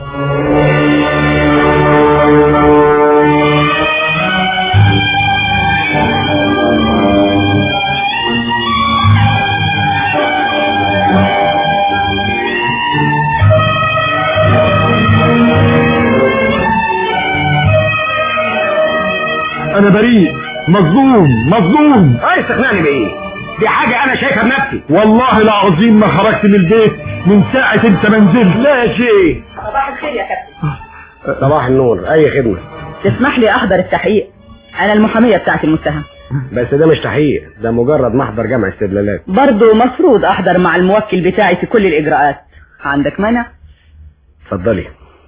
S2: انا بريء مظلوم مظلوم
S6: عايز تقنعني بايه دي حاجة انا شايفها بنفسي
S2: والله العظيم ما خرجت من البيت من ساعة انت ما نزلت لا شيء
S5: صباح الخير يا كابتن
S6: صباح النور اي خدمة
S5: تسمح لي أحضر التحقيق أنا المحامية بتاعت المتهم
S6: بس ده مش تحقيق ده مجرد محضر جمع استدلالات
S5: برضو مفروض أحضر مع الموكل بتاعي في كل الإجراءات عندك مانع؟
S6: اتفضلي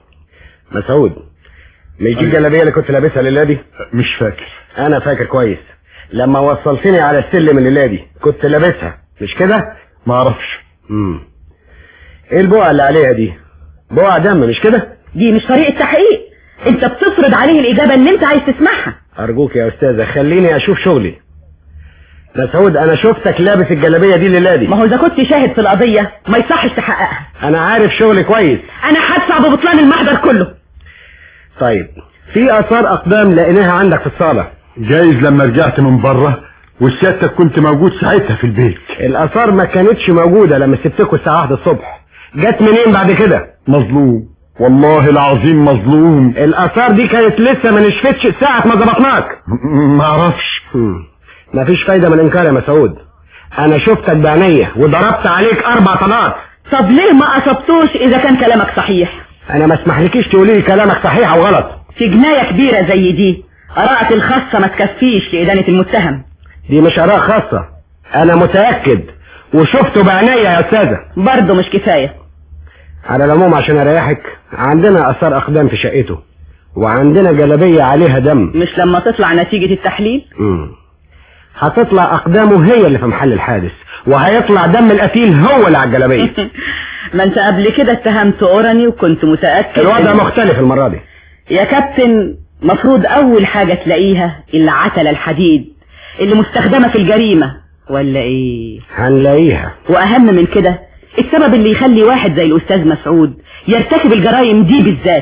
S6: مسعود مش دي الجلابيه اللي كنت لابسها الليله دي
S2: مش فاكر
S6: انا فاكر كويس لما وصلتني على السلم الليله دي كنت لابسها مش كده
S2: ما اعرفش
S6: امم ايه البقعه اللي عليها دي بقعه دم مش كده
S5: دي مش طريقة تحقيق انت بتفرض عليه الإجابة اللي انت عايز تسمعها
S6: ارجوك يا استاذه خليني اشوف شغلي مسعود انا شفتك لابس الجلابيه دي الليله دي
S5: ما هو إذا كنت شاهد في القضية ما يصحش تحققها
S6: انا عارف شغلي كويس
S5: أنا هدفع ببطلان المحضر كله
S6: طيب في اثار اقدام لقيناها عندك في الصاله
S2: جايز لما رجعت من بره وسيادتك كنت موجود ساعتها في البيت
S6: الاثار ما كانتش موجوده لما سبتكوا الساعه 1 الصبح جت منين بعد كده
S2: مظلوم والله العظيم مظلوم
S6: الاثار دي كانت لسه ما نشفتش ساعه ما ظبطناك
S2: ما اعرفش
S6: مفيش فايده من الانكار يا مسعود انا شفتك بعينيا وضربت عليك اربع طلقات
S5: طب ليه ما أصبتوش إذا كان كلامك صحيح
S6: انا ما اسمحلكيش تقولي لي كلامك صحيح او غلط
S5: في جناية كبيرة زي دي قراءة الخاصة ما تكفيش لإدانة المتهم
S6: دي مش اراء خاصه انا متاكد وشفته بعينيا يا استاذه
S5: برضه مش كفاية
S6: على العموم عشان اريحك عندنا اثار اقدام في شقته وعندنا جلابيه عليها دم
S5: مش لما تطلع نتيجة التحليل
S6: مم. هتطلع اقدامه هي اللي في محل الحادث وهيطلع دم القتيل هو اللي على الجلابيه
S5: ما انت قبل كده اتهمت اوراني وكنت متأكد
S6: الوضع
S5: إن-
S6: مختلف المره دي
S5: يا كابتن مفروض اول حاجة تلاقيها العتلة الحديد اللي مستخدمة في الجريمة ولا ايه
S6: هنلاقيها
S5: واهم من كده السبب اللي يخلي واحد زي الاستاذ مسعود يرتكب الجرائم دي بالذات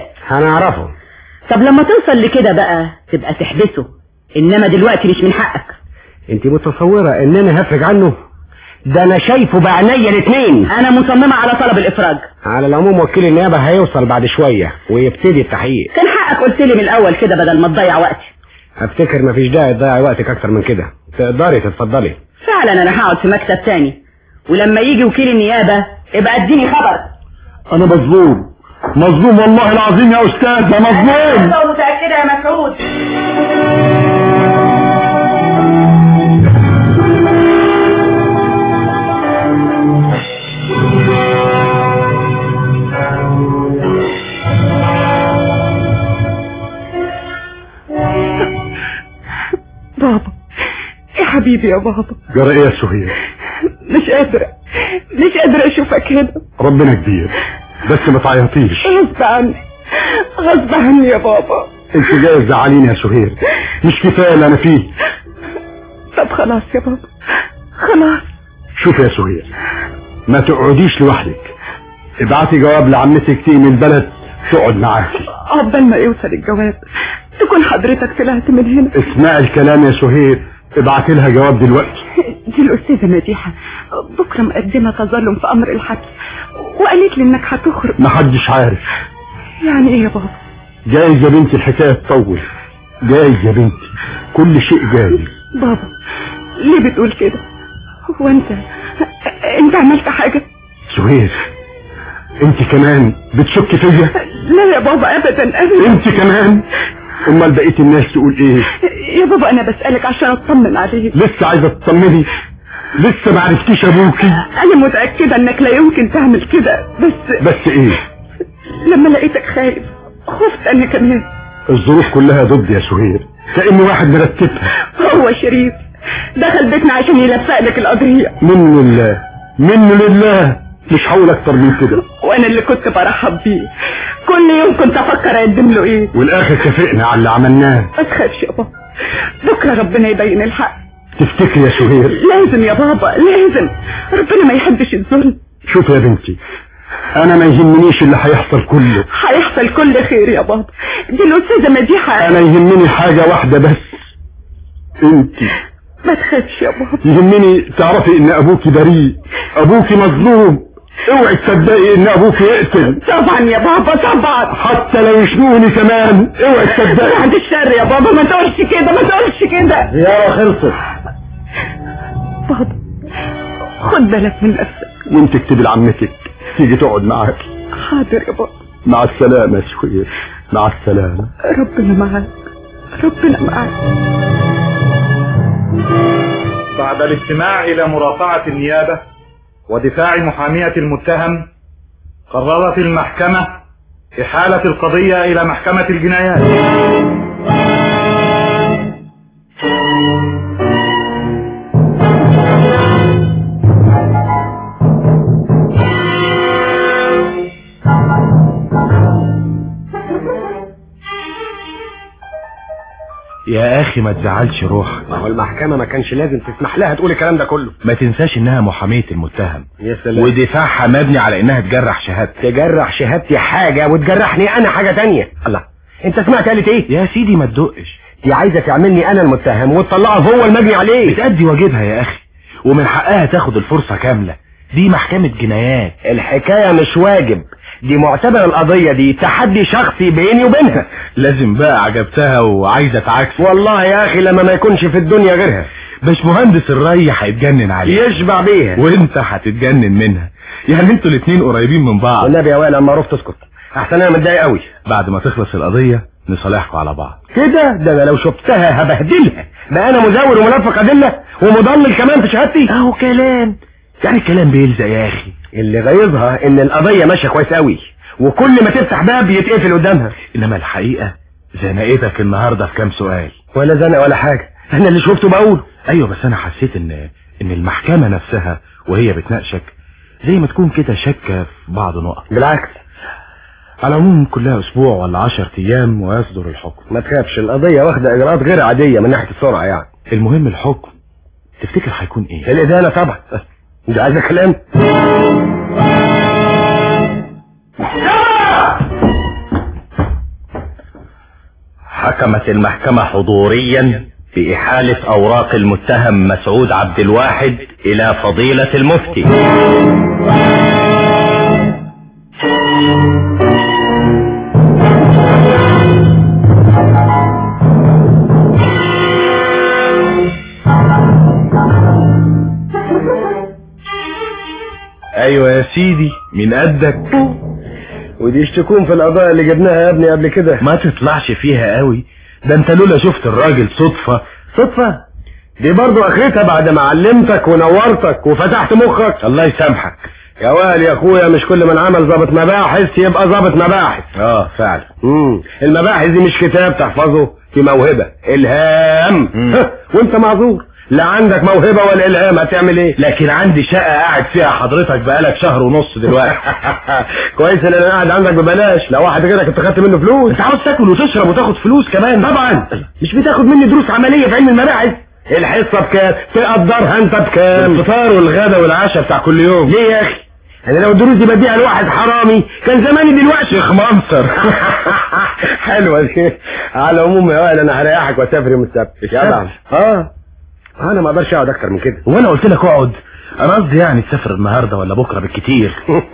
S6: انت متصورة ان انا هفرج عنه ده انا شايفه بعينيا الاتنين
S5: انا مصممة على طلب الافراج
S6: على العموم وكيل النيابة هيوصل بعد شوية ويبتدي التحقيق
S5: كان حقك قلت لي من الاول كده بدل ما تضيع وقتي
S6: افتكر مفيش داعي تضيع وقتك اكتر من كده تقدري تتفضلي
S5: فعلا انا هقعد في مكتب تاني ولما يجي وكيل النيابة ابقى اديني خبر
S3: انا مظلوم مظلوم والله العظيم يا استاذ يا مظلوم
S5: أنا متأكدة يا مسعود بابا يا حبيبي يا بابا
S3: جرى ايه يا سهير
S5: مش قادرة مش قادرة اشوفك هنا
S3: ربنا كبير بس ما تعيطيش
S5: غصب عني غصب عني يا بابا
S3: انت جاي تزعليني يا سهير مش كفايه اللي انا فيه
S5: طب خلاص يا بابا خلاص
S3: شوف يا سهير ما تقعديش لوحدك ابعتي جواب لعمتك تيجي من البلد تقعد معاكي
S5: عقبال ما يوصل الجواب تكون حضرتك طلعت من هنا
S3: اسمعي الكلام يا سهير ابعتي لها جواب دلوقتي
S5: دي الأستاذة مديحة بكرة مقدمة تظلم في أمر الحبس وقالت لي إنك هتخرج
S3: محدش عارف
S5: يعني إيه يا بابا
S3: جايز يا بنتي الحكايه تطول جايز يا بنتي كل شيء جايز
S5: بابا ليه بتقول كده هو أنت أنت عملت حاجة
S3: سهير انت كمان بتشك فيا
S5: لا يا بابا أبدا أبدا
S3: انت كمان امال بقيه الناس تقول ايه
S5: يا بابا أنا بسألك عشان أطمن عليك
S3: لسه عايزه تطمني لسه ما عرفتيش ابوكي
S5: أنا متأكدة إنك لا يمكن تعمل كده بس
S3: بس ايه
S5: لما لقيتك خايف خفت أنا كمان
S3: الظروف كلها ضد يا سهير كأن واحد مرتبها
S5: هو شريف دخل بيتنا عشان يلفق لك القضية
S3: منه لله منه لله مش هقول اكتر من كده
S5: وانا اللي كنت برحب بيه كل يوم كنت افكر اقدم له ايه
S3: والاخر كافئنا على اللي عملناه
S5: ما تخافش يا بابا بكره ربنا يبين الحق
S3: تفتكري يا سهير
S5: لازم يا بابا لازم ربنا ما يحبش الظلم
S3: شوف يا بنتي انا ما يهمنيش اللي هيحصل كله
S5: هيحصل كل خير يا بابا دي الاستاذه مديحه
S3: انا يهمني حاجة واحدة بس انتي
S5: ما تخافش يا بابا
S3: يهمني تعرفي ان ابوكي بريء ابوكي مظلوم اوعي تصدقي ان ابوكي يقتل
S5: طبعا يا بابا طبعا
S3: حتى لو يشنوني كمان اوعي تصدقي
S5: بعد الشر يا بابا ما تقولش كده ما تقولش كده
S3: زيارة خلصت
S5: بابا خد بالك من نفسك
S3: وانت اكتبي لعمتك تيجي تقعد معاكي
S5: حاضر يا بابا
S3: مع السلامة يا سهير مع السلامة
S5: ربنا معاك ربنا معاك
S9: بعد الاستماع إلى مرافعة النيابة ودفاع محامية المتهم قررت المحكمة إحالة القضية إلى محكمة الجنايات
S2: يا اخي ما تزعلش روحك
S6: ما هو المحكمة ما كانش لازم تسمح لها تقول الكلام ده كله
S2: ما تنساش انها محامية المتهم
S6: يا سلام
S2: ودفاعها مبني على انها تجرح شهادتي
S6: تجرح شهادتي حاجة وتجرحني انا حاجة تانية الله انت سمعت قالت ايه
S2: يا سيدي ما تدقش
S6: دي عايزة تعملني انا المتهم وتطلعه هو المجني عليه
S2: بتأدي واجبها يا اخي ومن حقها تاخد الفرصة كاملة دي محكمة جنايات
S6: الحكاية مش واجب دي معتبر القضية دي تحدي شخصي بيني وبينها
S2: لازم بقى عجبتها وعايزة تعكس
S6: والله يا اخي لما ما يكونش في الدنيا غيرها
S2: باش مهندس الري هيتجنن عليها
S6: يشبع بيها
S2: وانت هتتجنن منها يعني انتوا الاتنين قريبين من بعض
S6: والنبي يا وائل اما عرفت تسكت احسن انا متضايق قوي
S2: بعد ما تخلص القضية نصالحكوا على بعض
S6: كده ده انا لو شفتها هبهدلها بقى انا مزور ومنافق ادله ومضلل كمان في شهادتي
S2: اهو كلام يعني الكلام بيلزق يا اخي
S6: اللي غيظها ان القضية ماشية كويس قوي وكل ما تفتح باب يتقفل قدامها
S2: انما الحقيقة زنقتك النهاردة في كام سؤال
S6: ولا زنق ولا حاجة انا اللي شفته بقوله
S2: ايوه بس انا حسيت ان ان المحكمة نفسها وهي بتناقشك زي ما تكون كده شاكة في بعض نقط
S6: بالعكس
S2: على العموم كلها اسبوع ولا عشر ايام ويصدر الحكم
S6: ما تخافش القضية واخدة اجراءات غير عادية من ناحية السرعة يعني
S2: المهم الحكم تفتكر هيكون ايه
S6: الادانة طبعا ده عايزة كلام
S7: حكمت المحكمة حضوريا
S10: بإحالة أوراق المتهم مسعود عبد الواحد إلى فضيلة المفتي
S2: ايوه يا سيدي من قدك
S6: ودي يشتكون في القضايا اللي جبناها يا ابني قبل كده
S2: ما تطلعش فيها قوي ده انت لولا شفت الراجل صدفة
S6: صدفة دي برضو اخرتها بعد ما علمتك ونورتك وفتحت مخك
S2: الله يسامحك
S6: يا وائل يا اخويا مش كل من عمل ضابط مباحث يبقى ضابط مباحث
S2: اه فعلا
S6: امم المباحث دي مش كتاب تحفظه دي موهبة الهام ها، وانت معذور لا عندك موهبة ولا الهام هتعمل ايه
S2: لكن عندي شقة قاعد فيها حضرتك بقالك شهر ونص دلوقتي
S6: كويس ان انا قاعد عندك ببلاش لو واحد غيرك انت خدت منه فلوس
S2: انت عاوز تاكل وتشرب وتاخد فلوس كمان
S6: طبعا مش بتاخد مني دروس عملية في علم المباحث الحصة بكام تقدرها انت بكام
S2: الفطار والغدا والعشاء بتاع كل يوم
S6: ليه يا اخي انا لو الدروس دي بديها لواحد حرامي كان زماني دلوقتي
S2: شيخ منصر
S6: حلوة دي على العموم يا وائل انا هريحك واسافر يوم السبت يلا اه انا ما اقدرش اقعد اكتر من كده
S2: وانا قلت لك اقعد انا قصدي يعني تسافر النهارده ولا بكره بالكتير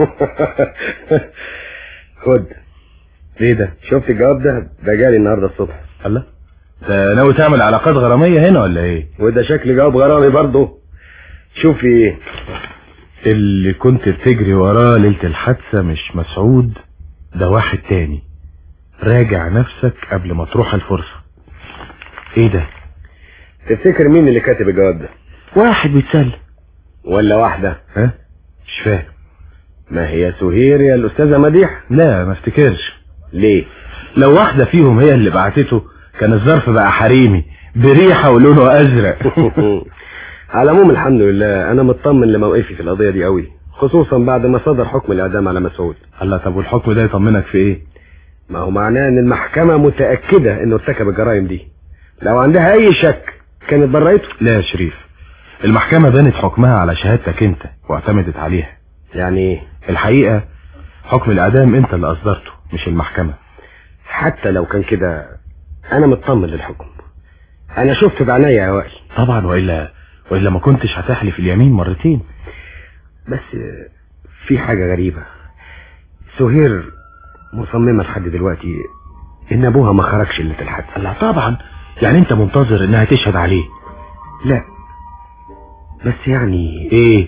S6: خد ايه ده شفت الجواب ده ده جالي النهارده الصبح
S2: الله ده ناوي تعمل علاقات غراميه هنا ولا ايه
S6: وده شكل جواب غرامي برضه شوف ايه
S2: اللي كنت بتجري وراه ليله الحادثه مش مسعود ده واحد تاني راجع نفسك قبل ما تروح الفرصه ايه ده
S6: تفتكر مين اللي كاتب الجواب ده
S2: واحد بيتسلى
S6: ولا واحده
S2: ها مش فاهم
S6: ما هي سهير يا الاستاذه مديح
S2: لا ما افتكرش
S6: ليه
S2: لو واحده فيهم هي اللي بعتته كان الظرف بقى حريمي بريحه ولونه ازرق
S6: على العموم الحمد لله انا مطمن لموقفي في القضيه دي قوي خصوصا بعد ما صدر حكم الاعدام على مسعود
S2: الله طب والحكم ده يطمنك في ايه
S6: ما هو معناه ان المحكمه متاكده انه ارتكب الجرائم دي لو عندها اي شك كانت بريته
S2: لا يا شريف المحكمة بنت حكمها على شهادتك انت واعتمدت عليها
S6: يعني ايه
S2: الحقيقة حكم الاعدام انت اللي اصدرته مش المحكمة
S6: حتى لو كان كده انا مطمن للحكم انا شفت بعينيا يا وائل
S2: طبعا والا والا ما كنتش هتحلف اليمين مرتين
S6: بس في حاجة غريبة سهير مصممة لحد دلوقتي ان ابوها ما خرجش ليلة الحادثة
S2: لا طبعا يعني انت منتظر انها تشهد عليه
S6: لا بس يعني
S2: ايه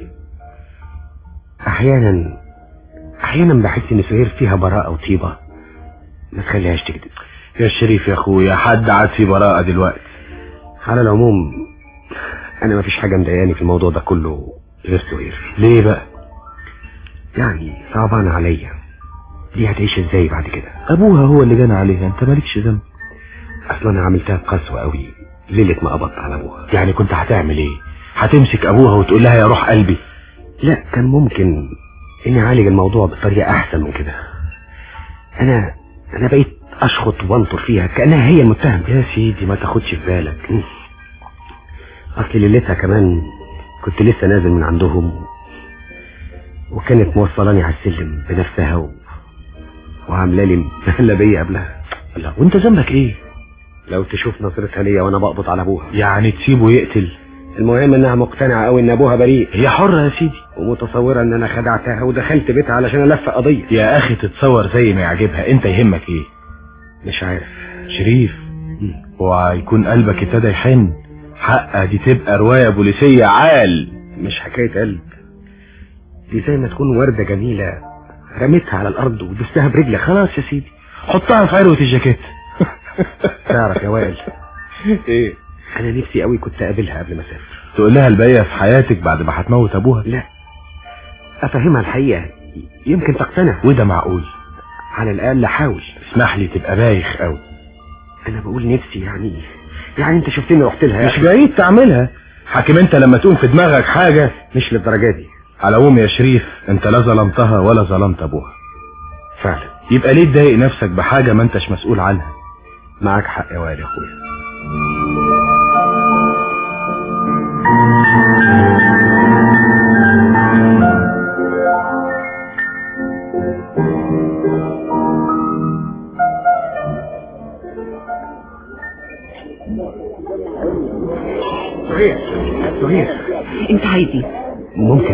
S6: احيانا احيانا بحس ان سهير فيها براءة وطيبة ما تخليهاش تكذب
S2: يا شريف يا اخويا حد عاد في براءة دلوقتي
S6: على العموم انا ما فيش حاجة مضايقاني في الموضوع ده كله غير سهير
S2: ليه بقى
S6: يعني صعبان عليا دي هتعيش ازاي بعد كده
S2: ابوها هو اللي جنى عليها انت مالكش ذنب
S6: اصلا انا عملتها بقسوة قوي ليلة ما قبضت على ابوها
S2: يعني كنت هتعمل ايه هتمسك ابوها وتقول لها يا روح قلبي
S6: لا كان ممكن اني اعالج الموضوع بطريقة احسن من كده انا انا بقيت اشخط وانطر فيها كانها هي المتهم
S2: يا سيدي ما تاخدش في بالك
S6: اصل ليلتها كمان كنت لسه نازل من عندهم وكانت موصلاني على السلم بنفسها و... وعامله لي مهلبيه قبلها
S2: لا وانت ذنبك ايه
S6: لو تشوف نظرتها ليا وانا بقبض على ابوها
S2: يعني تسيبه يقتل
S6: المهم انها مقتنعه قوي ان ابوها بريء
S2: هي حرة يا سيدي
S6: ومتصوره ان انا خدعتها ودخلت بيتها علشان الفق قضيه
S2: يا اخي تتصور زي ما يعجبها انت يهمك ايه
S6: مش عارف
S2: شريف وهيكون قلبك ابتدى يحن حقها دي تبقى رواية بوليسية عال
S6: مش حكايه قلب دي زي ما تكون ورده جميله رميتها على الارض ودستها برجلك
S2: خلاص يا سيدي حطها في عروة الجاكيت
S6: تعرف يا وائل
S2: ايه
S6: انا نفسي قوي كنت اقابلها قبل ما اسافر
S2: تقول لها الباقية في حياتك بعد ما هتموت ابوها
S6: لا افهمها الحقيقه يمكن تقتنع
S2: وده معقول
S6: على الاقل احاول
S2: اسمح لي تبقى بايخ قوي
S6: انا بقول نفسي يعني يعني انت شفتني رحت لها
S2: مش بعيد تعملها حاكم انت لما تقوم في دماغك حاجة
S6: مش للدرجه دي
S2: على العموم يا شريف انت لا ظلمتها ولا ظلمت ابوها
S6: فعلا
S2: يبقى ليه تضايق نفسك بحاجة ما انتش مسؤول عنها
S6: معاك حق يا وائل يا اخويا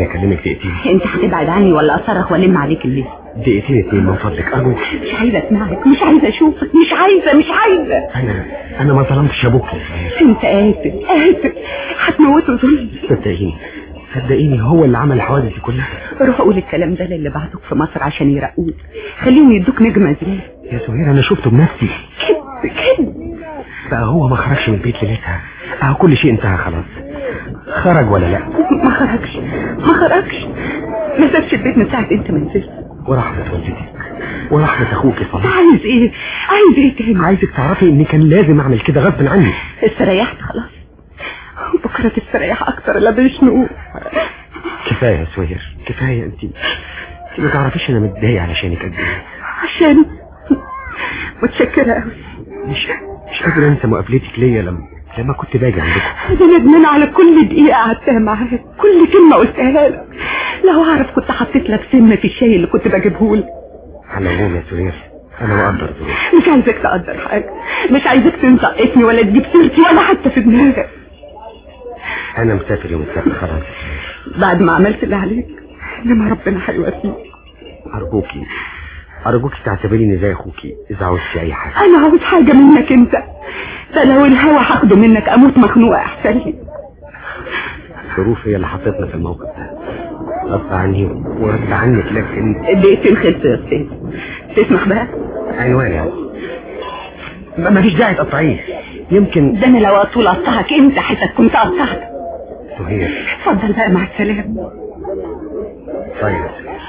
S6: ممكن اكلمك دقيقتين
S5: انت هتبعد عني ولا اصرخ والم عليك الليل
S6: دقيقتين اتنين من فضلك ارجوك
S5: مش عايزه اسمعك مش عايزه اشوفك مش عايزه مش عايزه
S6: انا انا ما ظلمتش ابوك يا سهير
S5: انت اسف اسف هتموته ظلم
S6: صدقيني صدقيني هو اللي عمل الحوادث دي كلها
S5: روح قول الكلام ده للي بعدوك في مصر عشان يرقوك خليهم يدوك نجمه زي
S6: يا سهير انا شفته بنفسي
S5: كذب كذب
S6: بقى هو ما خرجش من البيت ليلتها اهو كل شيء انتهى خلاص خرج ولا لا
S5: ما خرجش ما خرجش ما سابش البيت من ساعه انت ما نزلت
S6: ورحمة والدتك ورحمة اخوك صلاح
S5: عايز ايه عايز ايه تاني
S6: عايزك تعرفي اني كان لازم اعمل كده غصب عني
S5: استريحت خلاص بكره تستريح اكتر لا بيشنقوك
S6: كفاية يا سهير كفاية انت انت ما تعرفيش انا متضايق علشانك قد ايه
S5: عشان متشكره قوي
S6: مش مش قادر انسى مقابلتك ليا لما لما كنت باجي عندكم
S5: انا ندمان على كل دقيقه قعدتها معاك كل كلمه قلتها لك لو اعرف كنت حطيت لك سم في الشاي اللي كنت بجيبه لك
S6: على العموم يا سهير انا مقدر ذوقك
S5: مش عايزك تقدر حاجه مش عايزك تنطق اسمي ولا تجيب سيرتي ولا حتى في دماغك
S6: انا مسافر يوم السبت خلاص
S5: بعد ما عملت اللي عليك انما ربنا هيوفيك
S6: ارجوكي ارجوكي تعتبريني زي اخوكي اذا عوزتي اي حاجه
S5: انا عاوز حاجه منك انت ده لو الهوى هاخده منك اموت مخنوقه احسن لي
S6: الظروف هي اللي حطتنا في الموقف ده غصب عني ورد عنك لكن
S5: الدقيقتين خلصوا يا استاذ تسمح بقى
S6: عنوان يعني ما مفيش داعي تقطعيه يمكن
S5: ده انا لو اطول اقطعك انت حتى كنت قطعت
S6: سهير
S5: اتفضل بقى مع السلامه
S6: طيب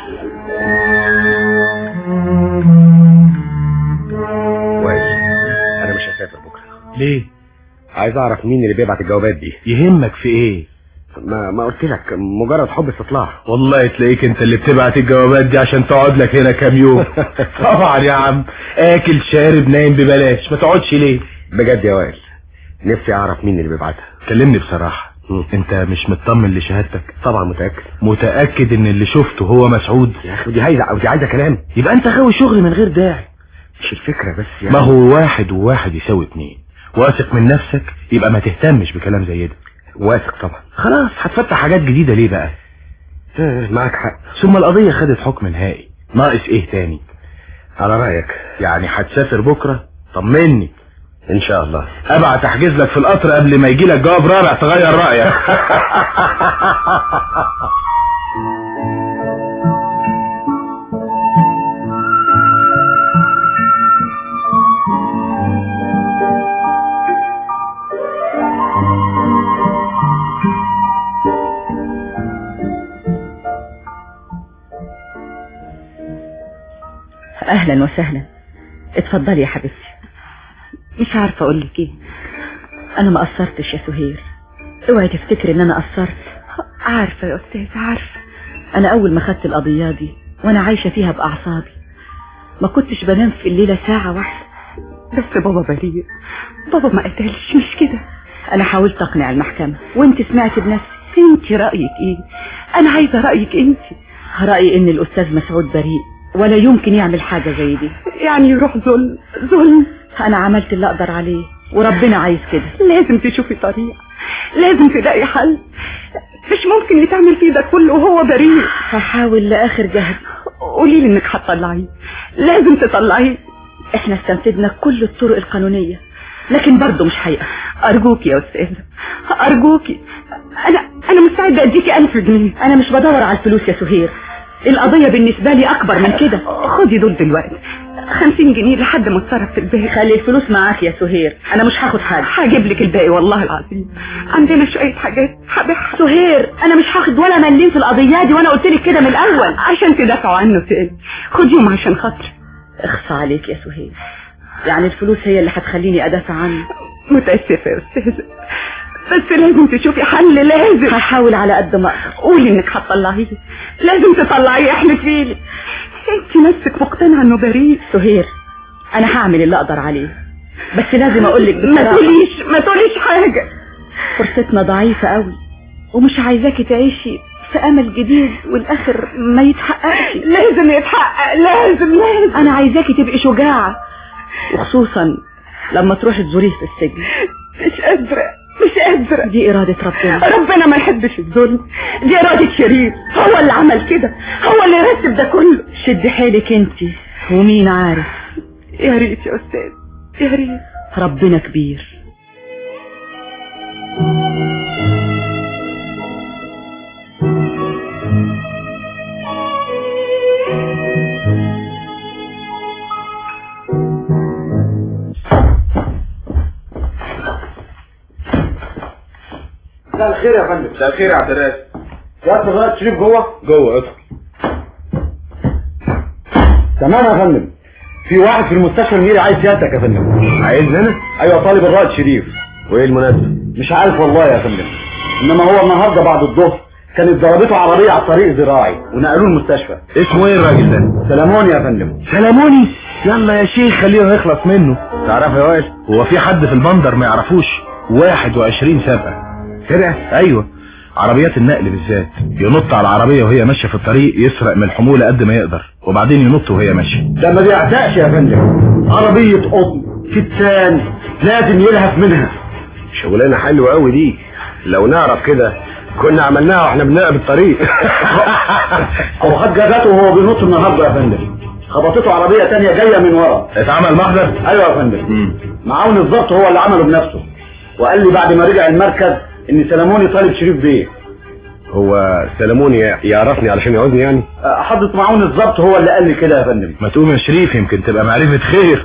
S6: كويس انا مش هسافر بكره
S2: ليه
S6: عايز اعرف مين اللي بيبعت الجوابات دي
S2: يهمك في ايه
S6: ما ما قلت لك مجرد حب استطلاع
S2: والله تلاقيك انت اللي بتبعت الجوابات دي عشان تقعد لك هنا كام يوم طبعا يا عم اكل شارب نايم ببلاش ما تقعدش ليه
S6: بجد يا وائل نفسي اعرف مين اللي بيبعتها
S2: كلمني بصراحة
S6: مم.
S2: انت مش مطمن لشهادتك
S6: طبعا متاكد
S2: متأكد ان اللي شفته هو مسعود
S6: يا اخي دي عايزه او دي عايزه كلام
S2: يبقى انت غاوي شغل من غير داعي
S6: مش الفكره بس يعني
S2: ما هو واحد وواحد يساوي اتنين واثق من نفسك يبقى ما تهتمش بكلام زي ده
S6: واثق طبعا
S2: خلاص هتفتح حاجات جديدة ليه بقى
S6: آه، معاك حق
S2: ثم القضية خدت حكم نهائي ناقص ايه تاني
S6: على رايك
S2: يعني هتسافر بكرة طمني
S6: ان شاء الله
S2: ابعت احجز لك في القطر قبل ما يجي لك جواب رابع تغير رأيك
S5: اهلا وسهلا اتفضلي يا حبيبتي مش عارفه اقول لك ايه انا ما قصرتش يا سهير اوعي تفتكري ان انا قصرت عارفه يا استاذ عارفه انا اول ما خدت القضيه دي وانا عايشه فيها باعصابي ما كنتش بنام في الليله ساعه واحده بس بابا بريء بابا ما قتلش مش كده انا حاولت اقنع المحكمه وانت سمعتي بنفسك انت رايك ايه انا عايزه رايك انت رايي ان الاستاذ مسعود بريء ولا يمكن يعمل حاجه زي دي يعني يروح ظلم ظلم انا عملت اللي اقدر عليه وربنا عايز كده لازم تشوفي طريقه لازم تلاقي حل مش ممكن يتعمل فيه ده كله وهو بريء هحاول لاخر جهد قولي لي انك هتطلعيه لازم تطلعيه احنا استنفذنا كل الطرق القانونيه لكن برضه مش حقيقة أرجوك يا أستاذة أرجوكي أنا أنا مستعدة أديكي ألف جنيه أنا مش بدور على الفلوس يا سهير القضية بالنسبة لي أكبر من كده خدي دول دلوقتي خمسين جنيه لحد ما اتصرف في الباقي خلي الفلوس معاك يا سهير أنا مش هاخد حاجة هجيب لك الباقي والله العظيم عندنا شوية حاجات هبيعها سهير أنا مش هاخد ولا مليم في القضية دي وأنا قلت لك كده من الأول عشان تدافعوا عنه تاني خديهم عشان خاطري اخصى عليك يا سهير يعني الفلوس هي اللي هتخليني أدافع عنه متأسفة يا أستاذة بس لازم تشوفي حل لازم هحاول على قد ما اقدر قولي انك هتطلعيه لازم تطلعيه احلف فيلي انت نفسك مقتنعه انه بريء سهير انا هعمل اللي اقدر عليه بس لازم اقول لك ما تقوليش ما تقوليش حاجه فرصتنا ضعيفه قوي ومش عايزاكي تعيشي في امل جديد والاخر ما يتحققش لازم يتحقق لازم لازم انا عايزاكي تبقي شجاعه وخصوصا لما تروحي تزوريه في السجن مش قادره مش قادرة دي إرادة ربنا ربنا ما يحبش الظلم دي إرادة شريف هو اللي عمل كده هو اللي رتب ده كله شد حيلك انت ومين عارف يا ريت يا أستاذ يا ريت ربنا كبير
S3: مساء الخير يا فندم
S2: مساء الخير يا عبد الرازق
S3: سيادة الرائد شريف جوه
S2: جوه ادخل
S3: تمام يا فندم في واحد في المستشفى الميري عايز سيادتك يا فندم
S2: عايزني انا
S3: ايوه طالب الرائد شريف
S2: وايه المناسبه
S3: مش عارف والله يا فندم انما هو النهارده بعد الظهر كانت ضربته عربيه على الطريق زراعي ونقلوه المستشفى
S2: اسمه ايه الراجل ده
S3: سلاموني يا فندم
S2: سلاموني يلا يا شيخ خليه يخلص منه تعرف يا وائل هو في حد في البندر ما يعرفوش 21 سابقه سرقه ايوه عربيات النقل بالذات ينط على العربيه وهي ماشيه في الطريق يسرق من الحموله قد ما يقدر وبعدين ينط وهي ماشيه
S3: ده ما بيعتقش يا فندم عربيه قطن كتان لازم يلهف منها
S6: شغلانه حلوه قوي دي لو نعرف كده كنا عملناها واحنا بنراقب الطريق
S3: هو خد جزاته وهو بينط النهارده يا فندم خبطته عربيه تانية جايه من ورا
S2: اتعمل محضر
S3: ايوه يا فندم معاون الضبط هو اللي عمله بنفسه وقال لي بعد ما رجع المركز ان سلاموني طالب شريف بيه
S6: هو سلموني يعرفني علشان يعوزني يعني
S3: أه، حضرة معاون الضبط هو اللي قال لي كده يا فندم
S2: ما تقوم يا شريف يمكن تبقى معرفه خير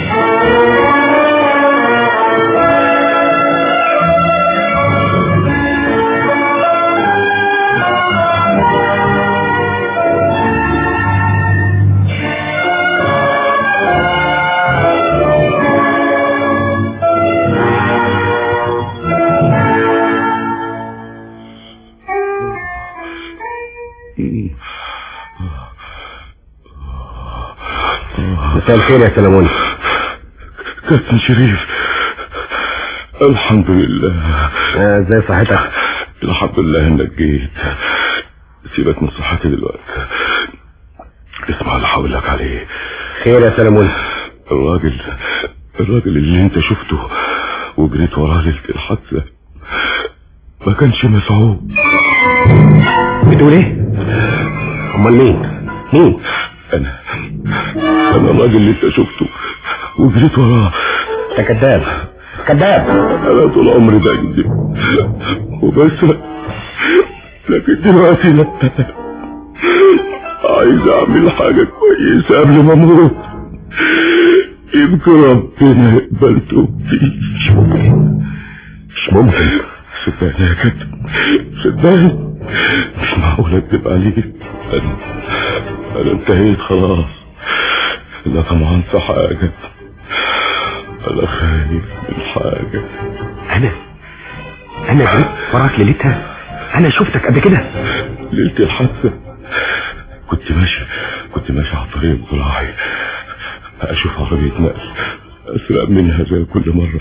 S6: مساء الخير يا سلموني
S4: كابتن شريف الحمد لله
S6: آه، ازاي صحتك
S4: الحمد لله انك جيت سيبك من صحتي دلوقتي اسمع اللي هقول لك عليه
S6: خير يا سلموني
S4: الراجل الراجل اللي انت شفته وجريت وراه ليله الحادثه ما كانش مسعود
S6: بتقول ايه امال مين مين
S4: انا انا الراجل اللي انت شفته وجريت وراه
S6: انت كذاب كذاب
S4: انا طول عمري بكذب وبسرق لكن دلوقتي لا عايز اعمل حاجة كويسة قبل ما اموت يمكن ربنا يقبل توبتي
S6: مش ممكن مش ممكن
S4: صدقني يا كابتن صدقني مش معقول اكذب عليك انا انا انتهيت خلاص انا طمعان في حاجة انا خايف من حاجة
S6: انا انا جريت وراك ليلتها انا شفتك قبل كده
S4: ليلة الحادثة كنت ماشي كنت ماشي على الطريق الزراعي اشوف عربية نقل اسرق منها زي كل مرة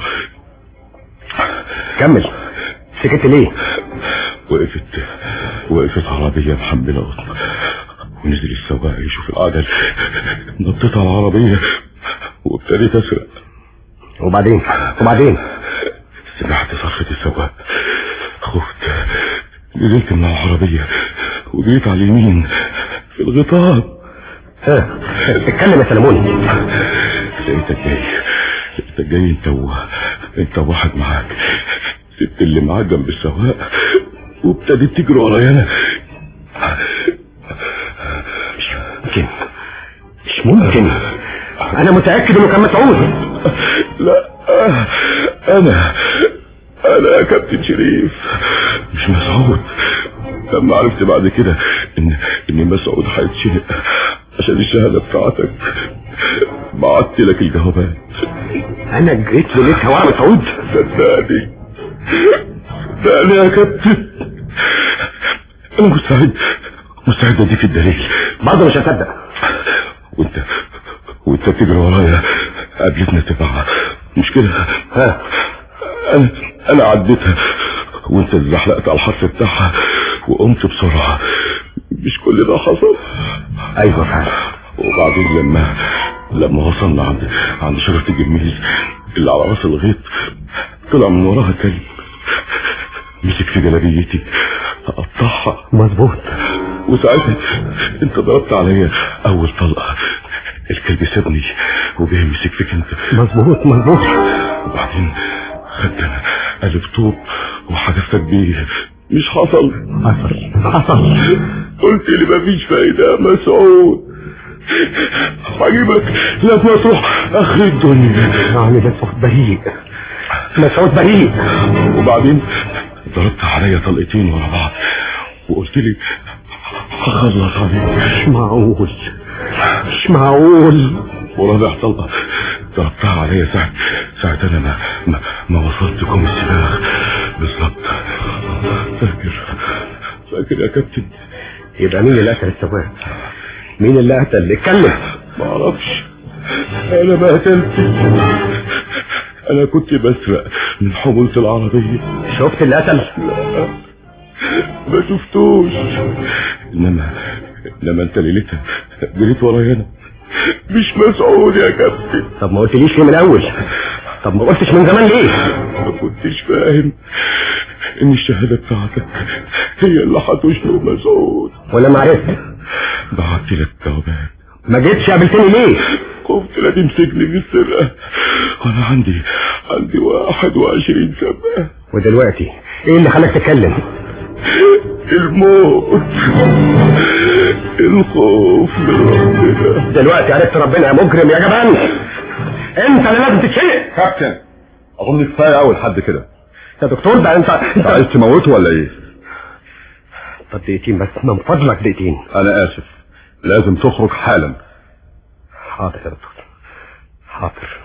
S6: كمل سكت ليه
S4: وقفت وقفت عربية محملة قطن ونزل السواق يشوف العجل نطيت على العربية وابتديت اسرق
S6: وبعدين وبعدين
S4: سمعت صرخة السواق خفت نزلت من العربية وجيت على اليمين في الغطاء
S6: ها اتكلم يا سلموني
S4: لقيتك جاي لقيتك جاي انت و... انت واحد معاك سبت اللي معاك جنب السواق وابتديت تجري ورايا انا
S6: مش ممكن مش ممكن انا متاكد انه كان مسعود
S4: لا انا انا يا كابتن شريف مش مسعود لما عرفت بعد كده ان ان مسعود هيتشنق عشان الشهاده بتاعتك بعت لك الجوابات
S6: انا جريت ليلتها ورا مسعود
S4: صدقني صدقني يا كابتن انا مستعد مستعد اديك الدليل
S6: برضه مش هصدق
S4: وانت وانت بتجري ورايا قابلتنا تبع مش كده
S6: ها
S4: انا انا عديتها وانت اتزحلقت على الحرف بتاعها وقمت بسرعة مش كل ده حصل
S6: ايوه فعلا
S4: وبعدين لما لما وصلنا عند عند شجرة الجميز اللي على راس الغيط طلع من وراها كلب مسك في جلابيتي اقطعها
S6: مظبوط
S4: وساعتها انت ضربت عليا اول طلقه الكلب سابني وجاي يمسك فيك انت
S6: مظبوط مظبوط
S4: وبعدين خدت انا قلب طوب وحدفتك بيه مش حصل
S6: حصل حصل
S4: قلت لي مفيش فايدة يا مسعود هجيبك لما تروح اخر الدنيا
S6: يعني مسعود بريء مسعود بريء
S4: وبعدين ضربت عليا طلقتين ورا بعض وقلت لي هخلص عليك
S6: مش معقول مش معقول
S4: ورابع طلقة ضربتها عليا ساعة ساعة انا ما ما, ما وصلت كوم السلاح بالظبط فاكر فاكر يا كابتن
S6: يبقى مين اللي قتل السواق مين اللي قتل اتكلم
S4: ما اعرفش انا ما قتلتش انا كنت بسرق من حمولة العربية
S6: شفت اللي قتل
S4: لا ما شفتوش انما انما انت ليلتها جريت ورايا انا مش مسعود يا كابتن
S6: طب ما قلتليش ليه من الاول طب ما قلتش من زمان ليه
S4: ما كنتش فاهم ان الشهادة بتاعتك هي اللي هتشنق مسعود
S6: ولا ما عرفت
S4: بعت لك جوابات
S6: ما جيتش قابلتني ليه
S4: خفت لا تمسكني بالسرقة وانا عندي عندي واحد وعشرين سنة
S6: ودلوقتي ايه اللي خلاك تتكلم
S4: الموت الخوف من ربنا
S6: دلوقتي عرفت ربنا يا مجرم يا جبان انت اللي لازم تتشيء
S11: كابتن اظن كفايه اول حد كده
S6: يا دكتور ده انت
S11: انت عايز تموته ولا ايه
S6: طب دقيقتين بس من فضلك دقيقتين
S11: انا اسف لازم تخرج حالا
S6: حاضر يا دكتور حاضر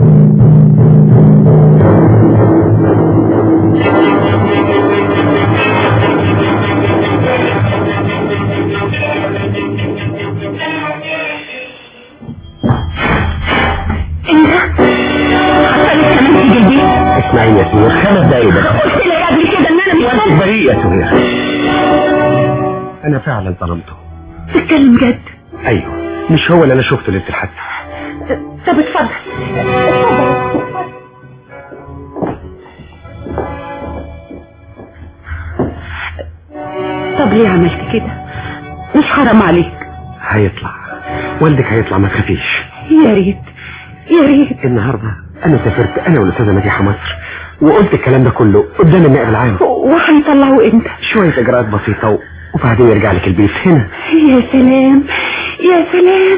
S6: اسمعيني يا سمير خمس دقايق بس
S5: قلت لك قبل كده ان انا مش
S6: وانت بريء يا سمير انا فعلا ظلمته
S5: تتكلم جد
S6: ايوه مش هو اللي انا شفته ليله الحادثه
S5: طب اتفضل طب ليه عملت كده مش حرام عليك
S6: هيطلع والدك هيطلع ما تخافيش
S5: يا ريت يا ريت
S6: النهارده انا سافرت انا والاستاذه مديحه مصر وقلت الكلام ده كله قدام النائب العام
S5: وهيطلعوا امتى
S6: شويه اجراءات بسيطه و... وبعدين يرجع لك البيت هنا
S5: يا سلام يا سلام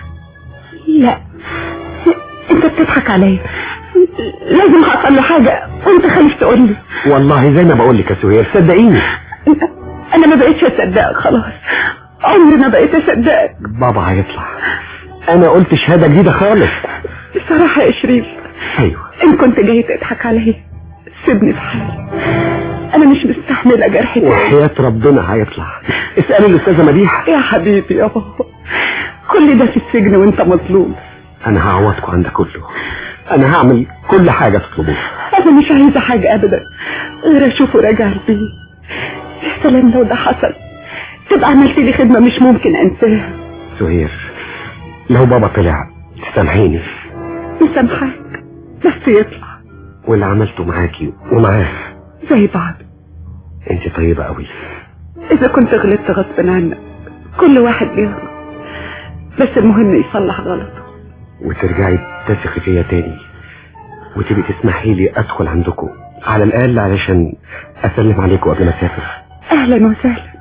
S5: لا انت بتضحك عليا لازم حصل له حاجة وانت خايف تقول لي
S6: والله زي ما بقول لك يا سهير صدقيني
S5: انا ما بقيتش اصدقك خلاص عمري ما بقيت اصدقك
S6: بابا هيطلع انا قلت شهاده جديده خالص
S5: بصراحة يا شريف
S6: ايوه
S5: ان كنت جاي تضحك عليا سيبني في حالي انا مش مستحملة جرح تاني
S6: وحياة ربنا هيطلع اسألي الاستاذة مديحة
S5: يا حبيبي يا بابا كل ده في السجن وانت مظلوم
S6: انا هعوضكم عن ده كله انا هعمل كل حاجة تطلبوها
S5: انا مش عايزة حاجة ابدا غير اشوفه راجع البيت يا سلام لو ده حصل تبقى عملت لي خدمة مش ممكن انساها
S6: سهير لو بابا طلع تسامحيني
S5: مسامحاك بس يطلع
S6: واللي عملته معاكي ومعاه
S5: زي بعض
S6: انت طيبة قوي
S5: اذا كنت غلطت غصب عنك كل واحد بيغلط بس المهم يصلح غلطه
S6: وترجعي تثقي فيا تاني وتبقي تسمحي لي ادخل عندكم على الاقل علشان اسلم عليكم قبل ما اسافر
S5: اهلا وسهلا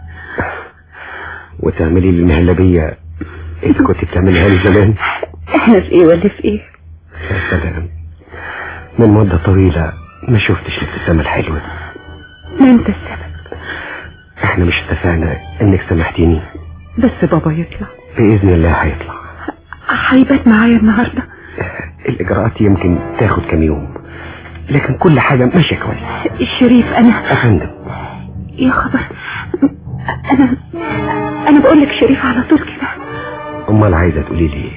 S6: وتعملي لي المهلبية انت كنت بتعمليها لي زمان
S5: احنا في ايه ولا في ايه
S6: يا سلام من مدة طويلة ما شفتش الابتسامة الحلوة دي
S5: ما انت السبب
S6: احنا مش اتفقنا انك سامحتيني
S5: بس بابا يطلع
S6: بإذن الله هيطلع
S5: هيبات معايا النهاردة
S6: الإجراءات يمكن تاخد كام يوم لكن كل حاجة ماشية كويس
S5: الشريف أنا
S6: أفندم
S5: يا خبر أنا أنا بقول لك شريف على طول كده
S6: أمال عايزة تقولي لي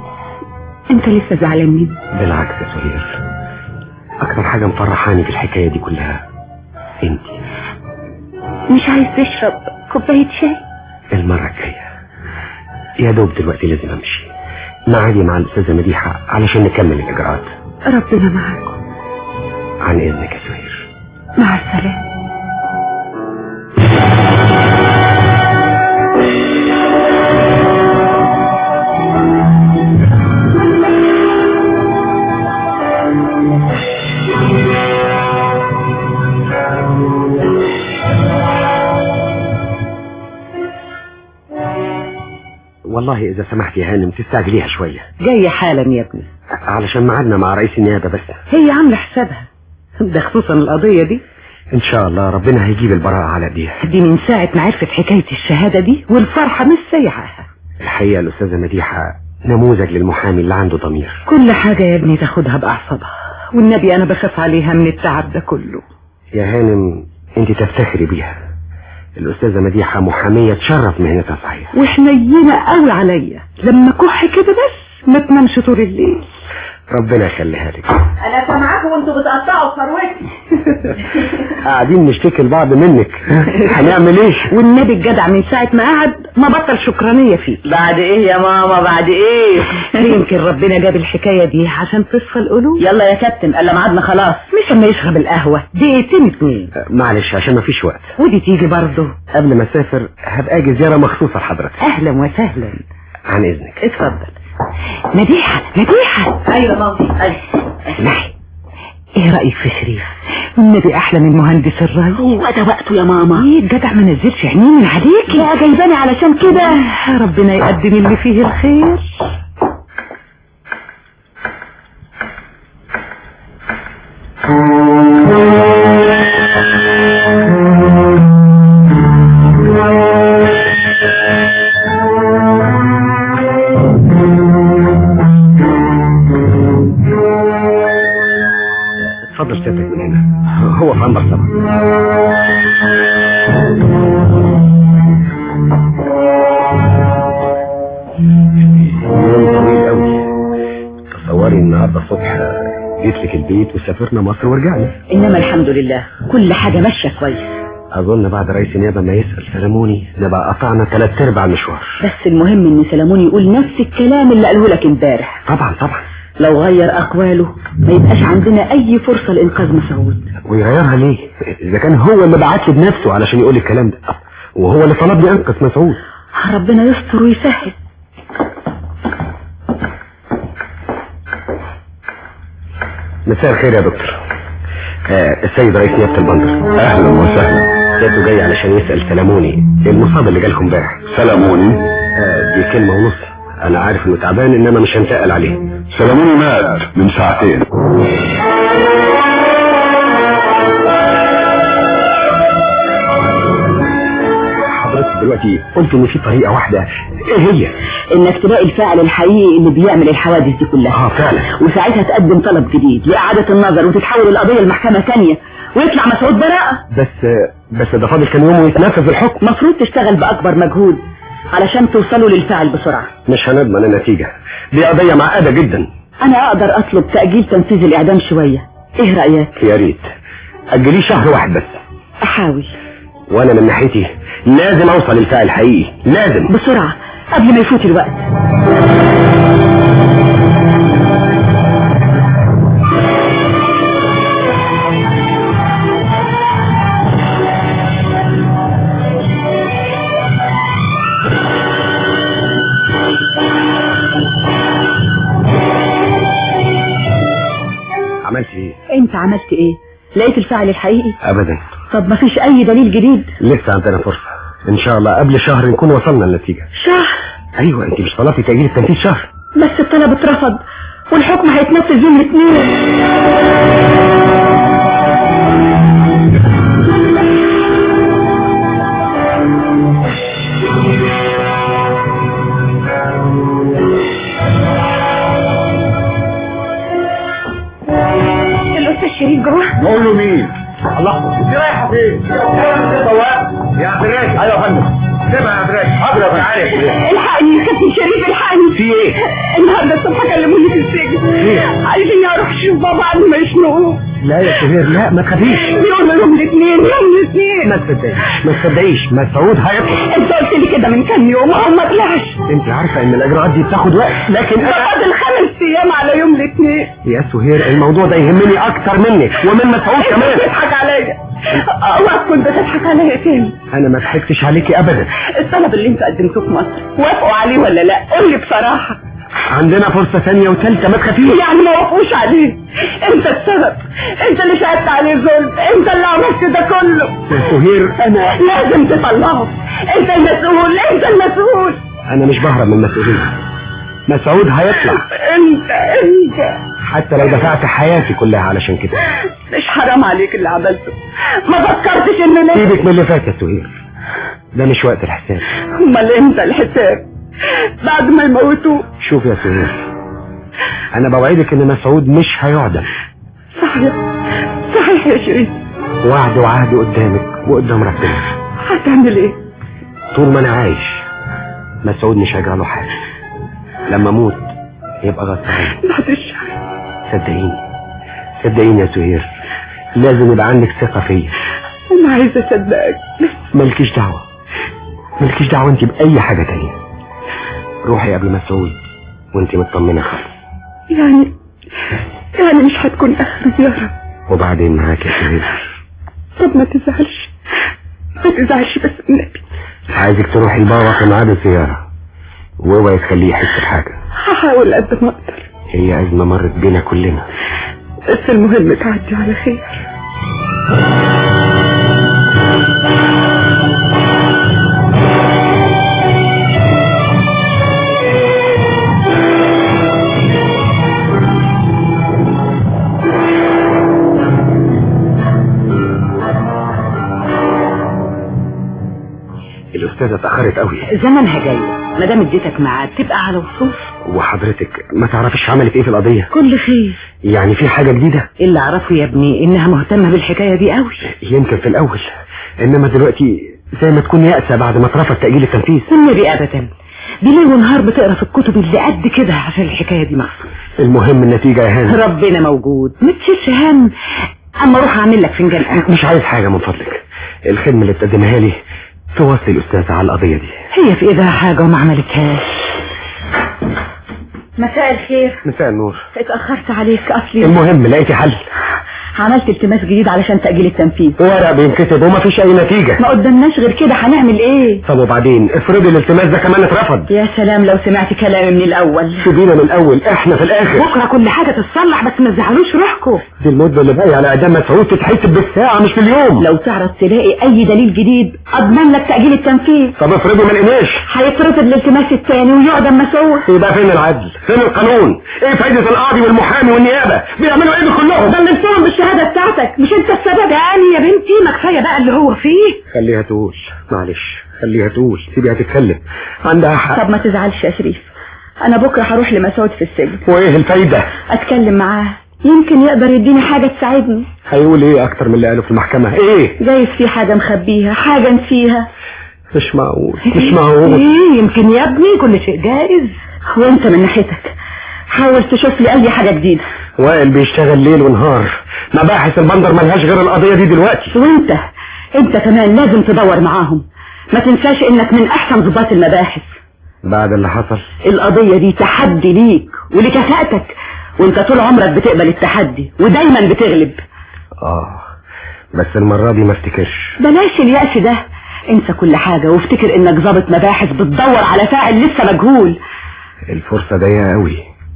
S5: أنت لسه زعلان مني
S6: بالعكس يا سهير أكتر حاجة مفرحاني في الحكاية دي كلها أنت
S5: مش عايز تشرب كوباية شاي
S6: المرة الجاية يا دوب دلوقتي لازم أمشي معادي مع الأستاذة مديحة علشان نكمل الإجراءات
S5: ربنا معاكم
S6: عن إذنك يا سهير
S5: مع السلامة
S6: والله اذا سمحت يا هانم تستعجليها شوية
S5: جاية حالا يا ابني
S6: علشان ميعادنا مع رئيس النيابة بس
S5: هي عاملة حسابها ده خصوصا القضية دي
S6: ان شاء الله ربنا هيجيب البراءة على ايديها
S5: دي من ساعة ما عرفت حكاية الشهادة دي والفرحة مش سايعاها
S6: الحقيقة الأستاذة مديحة نموذج للمحامي اللي عنده ضمير
S5: كل حاجة يا ابني تاخدها بأعصابها والنبي أنا بخاف عليها من التعب ده كله
S6: يا هانم انت تفتخري بيها الأستاذة مديحة محامية تشرف مهنتها صحيح
S5: وحنينة قوي عليا لما كح كده بس ما تنامش طول الليل
S6: ربنا يخليها لك
S8: انا سامعاكم وانتوا بتقطعوا ثروتي
S6: قاعدين نشتكي لبعض منك هنعمل ايه
S5: والنبي الجدع من ساعة ما قعد ما بطل شكرانية فيه
S12: بعد ايه يا ماما بعد ايه
S5: يمكن ربنا جاب الحكاية دي عشان تصفى القلوب
S12: يلا يا كابتن قال ميعادنا خلاص
S5: مش اما يشرب القهوة دقيقتين اتنين
S6: معلش عشان ما فيش وقت
S5: ودي تيجي برضه
S6: قبل ما اسافر هبقى اجي زيارة مخصوصة لحضرتك
S5: اهلا وسهلا
S6: عن اذنك
S5: اتفضل مديحة مديحة
S12: ايوه ماما ايوه
S5: اسمعي ايه رأيك في شريف والنبي احلى من مهندس الري
S12: هو ده وقته يا ماما
S5: ايه الجدع ما نزلش عينيه من عليكي
S12: لا جايباني علشان كده
S5: ربنا يقدم اللي فيه الخير
S6: اتفضل سيادتك من هنا هو في عنبر سبعة يوم طويل قوي تصوري النهارده الصبح جيت لك البيت وسافرنا مصر ورجعنا
S12: انما الحمد لله كل حاجة ماشية كويس
S6: اظن بعد رئيس النيابه ما يسال سلموني نبقى قطعنا ثلاث ارباع المشوار
S12: بس المهم ان سلمون يقول نفس الكلام اللي قاله لك امبارح
S6: طبعا طبعا
S12: لو غير اقواله ما يبقاش عندنا اي فرصة لانقاذ مسعود
S6: ويغيرها ليه اذا كان هو اللي بعت لي بنفسه علشان يقول الكلام ده وهو اللي طلبني انقذ مسعود
S12: ربنا يستر ويسهل
S6: مساء الخير يا دكتور آه السيد رئيس نيابه البندر
S11: اهلا وسهلا
S6: سيادته جاي علشان يسال سلموني المصاب اللي جالكم امبارح
S11: سلموني
S6: آه دي كلمه ونص انا عارف انه تعبان انما مش هنتقل عليه
S11: سلموني مات من ساعتين
S6: حضرتك دلوقتي قلت ان في طريقه واحده ايه هي
S12: انك تلاقي الفاعل الحقيقي اللي بيعمل الحوادث دي كلها
S6: اه فعلا
S12: وساعتها تقدم طلب جديد لإعادة النظر وتتحول القضية لمحكمة تانية ويطلع مسعود براءة
S6: بس بس ده فاضل كام يوم ويتنفذ الحكم
S12: مفروض تشتغل بأكبر مجهود علشان توصلوا للفعل بسرعة
S6: مش هنضمن النتيجه دي قضيه معقده جدا
S12: أنا أقدر أطلب تأجيل تنفيذ الإعدام شوية إيه رأيك؟
S6: يا ريت اجليه شهر واحد بس
S12: أحاول
S6: وانا من ناحيتي لازم اوصل للفعل الحقيقي لازم
S12: بسرعة قبل ما يفوت الوقت
S6: عملت ايه
S12: أنت عملت إيه؟ لقيت الفعل الحقيقي؟
S6: ابدا
S12: طب مفيش أي دليل جديد؟
S6: لسه عندنا فرصه ان شاء الله قبل شهر نكون وصلنا للنتيجه
S12: شهر
S6: ايوه انت مش طلبتي تاجيل التنفيذ شهر
S12: بس الطلب اترفض والحكم هيتنفذ يوم الاثنين
S5: الأستاذ شريف جوه
S3: نقول له مين الله انت رايحه فين يا عبد الرازق ايوه يا فندم سيبها يا عبد الرازق حاضر يا فندم عارف
S5: الحقني يا كابتن شريف الحقني
S6: في ايه
S5: النهارده الصبح كلموني في السجن عايزين اروح اشوف بابا قبل ما يشنقوه
S6: لا يا سهير لا ما تخافيش
S5: بيقولوا يوم الاثنين يوم الاثنين
S6: ما تصدقيش ما تصدقيش مسعود هيطلع
S5: انت قلت لي كده من كام يوم هو ما طلعش
S6: انت عارفه ان الاجراءات دي بتاخد وقت لكن
S5: ده
S6: انا
S5: فاضل خمس ايام على يوم الاثنين
S6: يا سهير الموضوع ده يهمني اكتر منك ومن مسعود كمان
S5: تضحك عليا اوعى تكون بتضحك عليا تاني
S6: انا ما ضحكتش عليكي ابدا
S5: الطلب اللي انت قدمته في مصر وافقوا عليه ولا لا قول لي بصراحه
S6: عندنا فرصة ثانية وثالثة ما تخافيش
S5: يعني ما وافقوش عليه انت السبب انت اللي شهدت عليه ظلم انت اللي عملت ده كله
S6: يا سهير انا
S5: لازم تطلعه انت المسؤول انت المسؤول
S6: انا مش بهرب من المسؤولية مسعود هيطلع
S5: انت انت
S6: حتى لو دفعت حياتي كلها علشان كده
S5: مش حرام عليك اللي عملته ما فكرتش ان انا
S6: سيبك من اللي فات يا سهير ده مش وقت الحساب
S5: امال امتى الحساب بعد ما يموتوه
S6: شوف يا سهير انا بوعدك ان مسعود مش هيعدم
S5: صحيح صحيح يا شريف
S6: وعد وعهد قدامك وقدام ربنا
S5: هتعمل ايه
S6: طول ما انا عايش مسعود مش هيجرى له حاجه لما اموت يبقى غصب عني
S5: بعد الشر
S6: صدقيني صدقيني يا سهير لازم يبقى عندك ثقه فيا
S5: انا عايزه اصدقك
S6: مالكيش دعوه مالكيش دعوه انت باي حاجه تانية روحي قبل مسعود وانت مطمنه خالص
S5: يعني يعني مش هتكون اخر زياره
S6: وبعدين معاك يا سهير
S5: طب ما تزعلش ما تزعلش بس النبي
S6: عايزك تروحي لبابا في ميعاد الزياره واوعي تخليه يحس بحاجه
S5: هحاول قد ما اقدر
S6: هي ازمه مرت بينا كلنا
S5: بس المهم تعدي على خير
S6: الاستاذه اتاخرت قوي
S12: زمانها جاي ما دام اديتك ميعاد تبقى على وصول
S6: وحضرتك ما تعرفش عملت ايه في القضيه
S12: كل خير
S6: يعني في حاجه جديده
S12: اللي اعرفه يا ابني انها مهتمه بالحكايه دي قوي
S6: يمكن في الاول انما دلوقتي زي ما تكون يأسى بعد ما اترفض تأجيل التنفيذ
S12: النبي ابدا دي ليل ونهار بتقرا في الكتب اللي قد كده عشان الحكايه دي مخصوص
S6: المهم النتيجه يا هاني
S12: ربنا موجود ما تشيلش هم اما اروح اعمل لك فنجان قهوه
S6: مش عايز حاجه من فضلك الخدمه اللي بتقدمها لي توصي الاستاذه على القضيه دي
S12: هي في ايدها حاجه وما عملتهاش
S5: مساء الخير
S6: مساء النور
S5: اتأخرت عليك أصلي
S6: المهم لقيتي حل
S5: عملت التماس جديد علشان تأجيل التنفيذ
S6: ورق بينكتب وما فيش اي نتيجه
S5: ما قدامناش غير كده هنعمل ايه
S6: طب وبعدين افرضي الالتماس ده كمان اترفض
S5: يا سلام لو سمعت كلامي من الأول
S6: سيبينا من الاول احنا في الاخر
S12: بكره كل حاجه تتصلح بس ما تزعلوش روحكم
S6: دي المده اللي باقيه على اعدام مسعود تتحسب بالساعه مش باليوم
S5: لو تعرف تلاقي أي دليل جديد أضمن لك تأجيل التنفيذ
S6: طب افرضي ما لقيناش
S5: هيترفض الالتماس الثاني ويعدم مسؤول
S6: يبقى فين العدل فين القانون ايه فايده القاضي والمحامي والنيابه بيعملوا ايه كلهم
S5: بلغتهم بالشهادة بتاعتك مش انت السبب
S12: تاني يا بنتي ما كفايه بقى اللي هو فيه
S6: خليها تقول معلش خليها تقول سيبيها تتكلم عندها حق
S5: طب ما تزعلش يا شريف أنا بكرة هروح لمسعود في السجن
S6: وايه الفايده
S5: أتكلم معاه يمكن يقدر يديني حاجة تساعدني
S6: هيقول ايه اكتر من اللي قاله في المحكمه ايه
S5: جايز في حاجة مخبيها حاجة نسيها
S6: مش معقول مش معقول
S12: ايه يمكن يا ابني كل شيء جائز
S5: وانت من ناحيتك حاول تشوف لي اي حاجة جديدة
S6: وائل بيشتغل ليل ونهار مباحث البندر ملهاش غير القضيه دي دلوقتي
S5: وانت انت كمان لازم تدور معاهم ما تنساش انك من احسن ضباط المباحث
S6: بعد اللي حصل
S5: القضية دي تحدي ليك ولكفاءتك وانت طول عمرك بتقبل التحدي ودايما بتغلب
S6: اه بس المره دي ما افتكرش
S5: بلاش اليأس ده انسى كل حاجة وافتكر انك ضابط مباحث بتدور على فاعل لسه مجهول
S6: الفرصه ضيقه قوي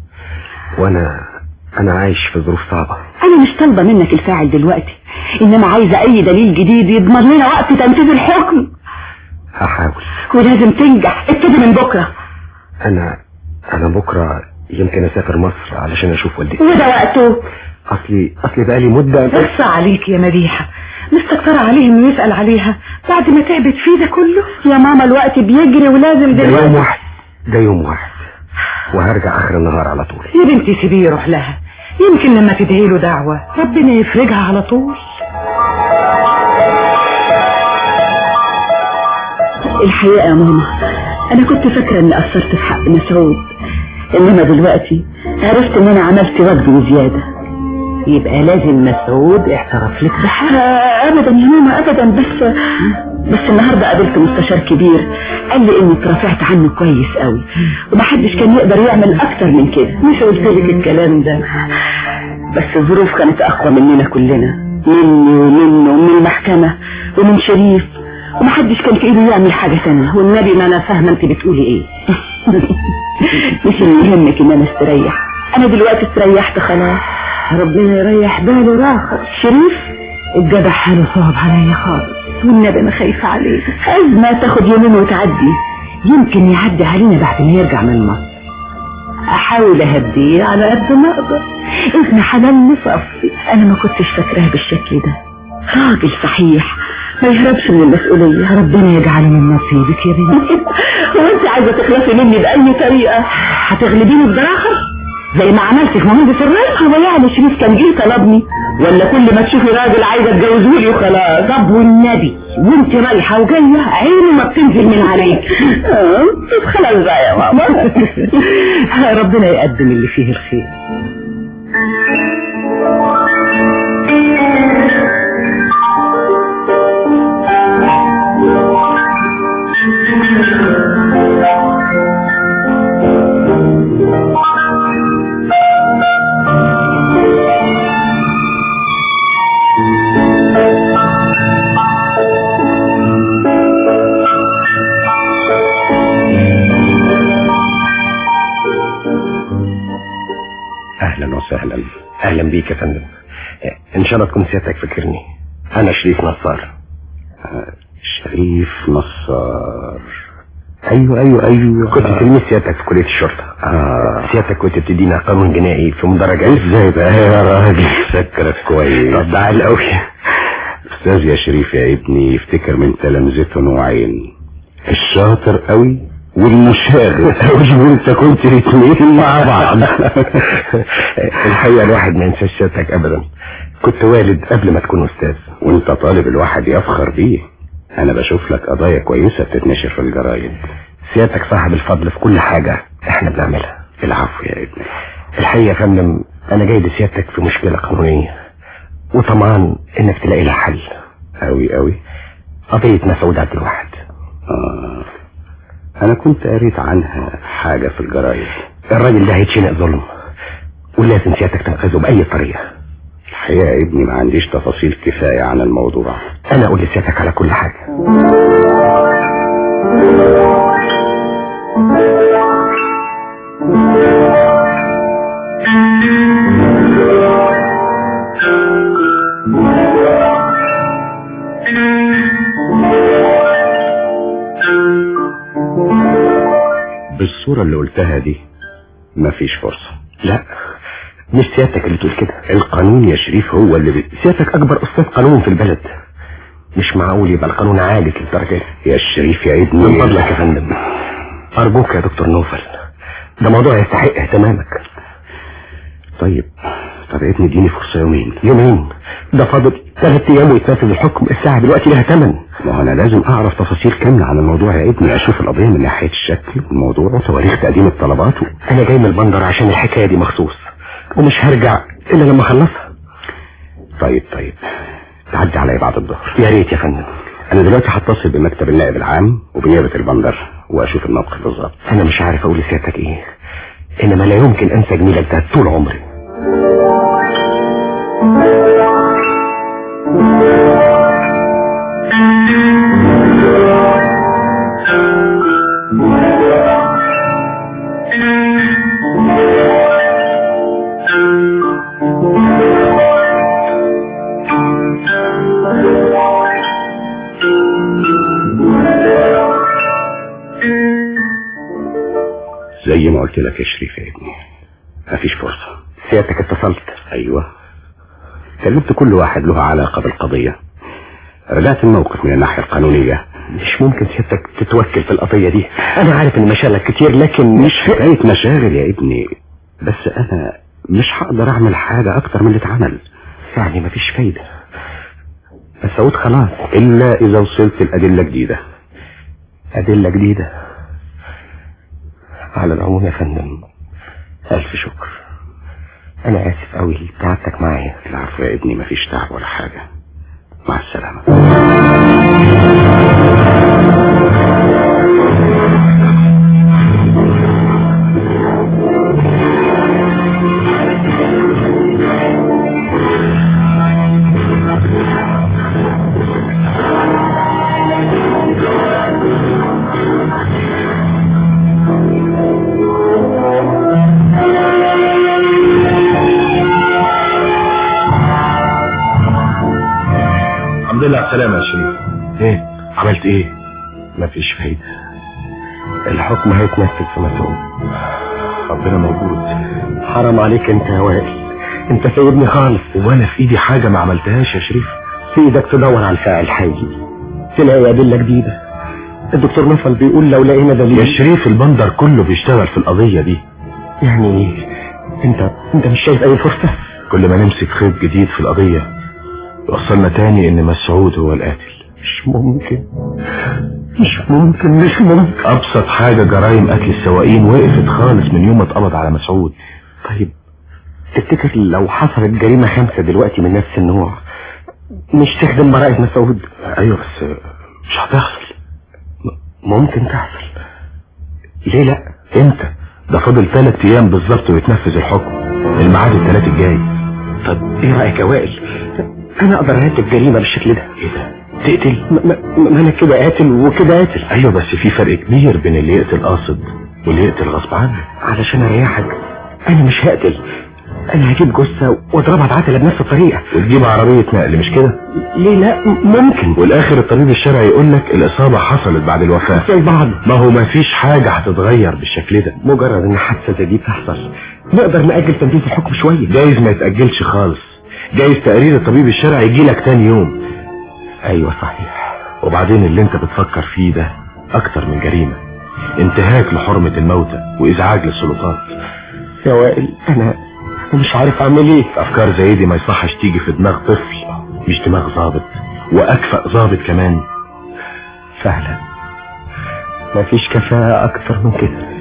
S6: وانا انا عايش في ظروف صعبه
S5: انا مش طالبة منك الفاعل دلوقتي انما عايزة اي دليل جديد يضمن لنا وقت تنفيذ الحكم
S6: هحاول
S5: ولازم تنجح ابتدي من بكرة
S6: انا انا بكره يمكن اسافر مصر علشان اشوف والدتي
S5: وده وقته
S6: اصلي اصلي بقالي مده
S12: اخصى عليك يا مديحه مستكترة عليه انه يسأل عليها بعد ما تعبت فيه ده كله
S5: يا ماما الوقت بيجري ولازم
S6: ده يوم
S5: دلوقتي
S6: واحد ده يوم واحد وهرجع اخر النهار على طول
S12: يا بنتي سيبيه يروح لها يمكن لما تدعي له دعوة ربنا يفرجها على طول
S5: الحقيقة يا ماما انا كنت فاكرة اني قصرت في حق مسعود انما دلوقتي عرفت ان انا عملت واجبي وزيادة
S12: يبقى لازم مسعود اعترف لك بحاجة
S5: آه، ابدا يا ماما ابدا بس بس النهارده قابلت مستشار كبير قال لي اني اترفعت عنه كويس قوي ومحدش كان يقدر يعمل اكتر من كده
S12: مش قلت لك الكلام ده
S5: بس الظروف كانت اقوى مننا كلنا
S12: مني ومنه ومن المحكمة ومن شريف ومحدش كان في ايده يعمل حاجة تانية
S5: والنبي ما انا فاهمه انت بتقولي ايه
S12: مش اللي يهمك ان انا استريح انا دلوقتي استريحت خلاص
S5: ربنا يريح باله راخر
S12: شريف
S5: الجدع حاله صعب عليا خالص
S12: والنبي انا خايفة عليك أزمة تاخد يومين وتعدي
S5: يمكن يعدي علينا بعد ما يرجع من مصر احاول اهديه على قد ما اقدر ابن حلال مصفي
S12: انا ما كنتش فاكراه بالشكل ده راجل صحيح ما يهربش من المسؤولية
S5: ربنا يجعل من نصيبك يا بنتي
S12: هو انت عايزة تخلصي مني بأي طريقة
S5: هتغلبيني بدراخر زي ما عملت في مهندس الري
S12: هو يعني شريف كان جه طلبني ولا كل ما تشوفي راجل عايزة تجوزهولي وخلاص
S5: طب والنبي وانت رايحة وجاية عينه ما بتنزل من عليك
S12: اه طب خلاص بقى يا ماما
S5: ربنا يقدم اللي فيه الخير
S6: اهلا وسهلا اهلا بيك يا فندم ان شاء الله تكون سيادتك فاكرني انا شريف نصار
S2: شريف نصار
S6: ايوه ايوه ايوه كنت تلميذ سيادتك في كليه الشرطه
S2: آه.
S6: سيادتك كنت بتدينا قانون جنائي في مدرج ألف
S2: ازاي بقى يا راجل فكرك كويس
S6: طب ده عال قوي
S2: استاذ يا شريف يا ابني يفتكر من تلامذته نوعين الشاطر قوي والمشاغب وانت كنت الاثنين مع بعض
S6: الحقيقه الواحد ما ينساش سيادتك ابدا كنت والد قبل ما تكون استاذ
S2: وانت طالب الواحد يفخر بيه انا بشوف لك قضايا كويسة بتتنشر في الجرايد
S6: سيادتك صاحب الفضل في كل حاجة احنا بنعملها
S2: العفو يا ابني
S6: الحقيقة يا فندم انا جاي لسيادتك في مشكلة قانونية وطمعان انك تلاقي لها حل
S2: قوي قوي
S6: قضية مسعود عبد الواحد
S2: آه. انا كنت قريت عنها حاجة في الجرايد
S6: الراجل ده هيتشنق ظلم ولازم سيادتك تنقذه بأي طريقة
S2: الحقيقة يا ابني ما عنديش تفاصيل كفاية عن الموضوع
S6: انا اقول لسيادتك على كل حاجة
S2: بالصورة اللي قلتها دي مفيش فرصة
S6: لا مش سيادتك اللي تقول كده
S2: القانون يا شريف هو اللي بي...
S6: سيادتك اكبر استاذ قانون في البلد مش معقول يبقى القانون عاجز للدرجه دي
S2: يا شريف يا ابني
S6: من فضلك يا فندم ارجوك يا دكتور نوفل ده موضوع يستحق اهتمامك
S2: طيب طب يا ابني اديني فرصة يومين
S6: يومين ده فاضل ثلاث ايام ويتنفذ الحكم الساعة دلوقتي لها ثمن
S2: ما هو انا لازم اعرف تفاصيل كاملة عن الموضوع يا ابني اشوف القضية من ناحية الشكل والموضوع وتواريخ تقديم الطلبات و...
S6: انا جاي من البندر عشان الحكاية دي مخصوص ومش هرجع الا لما اخلصها
S2: طيب طيب تعدي عليا بعد الظهر
S6: يا ريت يا فندم
S2: انا دلوقتي هتصل بمكتب النائب العام وبنيابة البندر واشوف الموقف بالظبط
S6: انا مش عارف اقول لسيادتك ايه انما لا يمكن انسى جميلك ده طول عمري
S2: زي ما قلت لك يا شريف يا ابني مفيش فرصة
S6: سيادتك اتصلت
S2: ايوه كلمت كل واحد له علاقة بالقضية رجعت الموقف من الناحية القانونية
S6: مش ممكن سيادتك تتوكل في القضية دي انا عارف ان مشاغلك كتير لكن
S2: مش حكاية مشاغل يا ابني بس انا مش هقدر اعمل حاجة اكتر من اللي اتعمل
S6: يعني مفيش فايدة مسعود خلاص
S2: الا اذا وصلت الادلة جديدة
S6: أدلة جديدة على العموم يا فندم ألف شكر أنا آسف أوي لتعبتك معايا
S2: العفو يا ابني مفيش تعب ولا حاجة مع السلامة السلامة يا شريف ايه عملت ايه
S6: مفيش فايدة الحكم هيتنفذ في مسؤول
S2: ربنا موجود
S6: حرام عليك انت يا وائل انت سايبني خالص
S2: وانا في ايدي حاجة ما عملتهاش يا شريف
S6: في ايدك تدور على الفاعل حقيقي تلاقي ادلة جديدة الدكتور نفل بيقول لو لقينا دليل
S2: يا شريف البندر كله بيشتغل في القضية دي
S6: يعني انت انت مش شايف اي فرصة
S2: كل ما نمسك خيط جديد في القضية يوصلنا تاني ان مسعود هو القاتل
S6: مش ممكن مش ممكن مش ممكن
S2: ابسط حاجة جرائم قتل السواقين وقفت خالص من يوم ما اتقبض على مسعود
S6: طيب تفتكر لو حصلت جريمة خمسة دلوقتي من نفس النوع مش تخدم براءة مسعود
S2: ايوه بس مش هتحصل
S6: ممكن تحصل ليه لا
S2: امتى ده فاضل ثلاث ايام بالظبط ويتنفذ الحكم الميعاد الثلاث الجاي
S6: طب ايه رايك يا وائل انا اقدر ارتب جريمه بالشكل ده
S2: ايه ده تقتل
S6: ما, ما, ما انا كده قاتل وكده قاتل
S2: ايوه بس في فرق كبير بين اللي يقتل قاصد واللي يقتل غصب عنه
S6: علشان اريحك انا مش هقتل انا هجيب جثه واضربها بعتله بنفس الطريقه
S2: وتجيب عربيه نقل مش كده
S6: ليه لا ممكن
S2: والاخر الطبيب الشرعي يقول لك الاصابه حصلت بعد الوفاه
S6: زي بعض
S2: ما هو ما فيش حاجه هتتغير بالشكل ده
S6: مجرد ان حادثه زي دي تحصل نقدر ناجل تنفيذ الحكم شويه
S2: جايز ما يتاجلش خالص جايز تقرير الطبيب الشرعي يجي لك تاني يوم
S6: ايوه صحيح
S2: وبعدين اللي انت بتفكر فيه ده اكتر من جريمه انتهاك لحرمه الموتى وازعاج للسلطات
S6: يا وائل انا مش عارف اعمل ايه
S2: افكار زي دي ما يصحش تيجي في دماغ طفل مش دماغ ظابط واكفأ ظابط كمان
S6: فعلا مفيش كفاءة اكتر من كده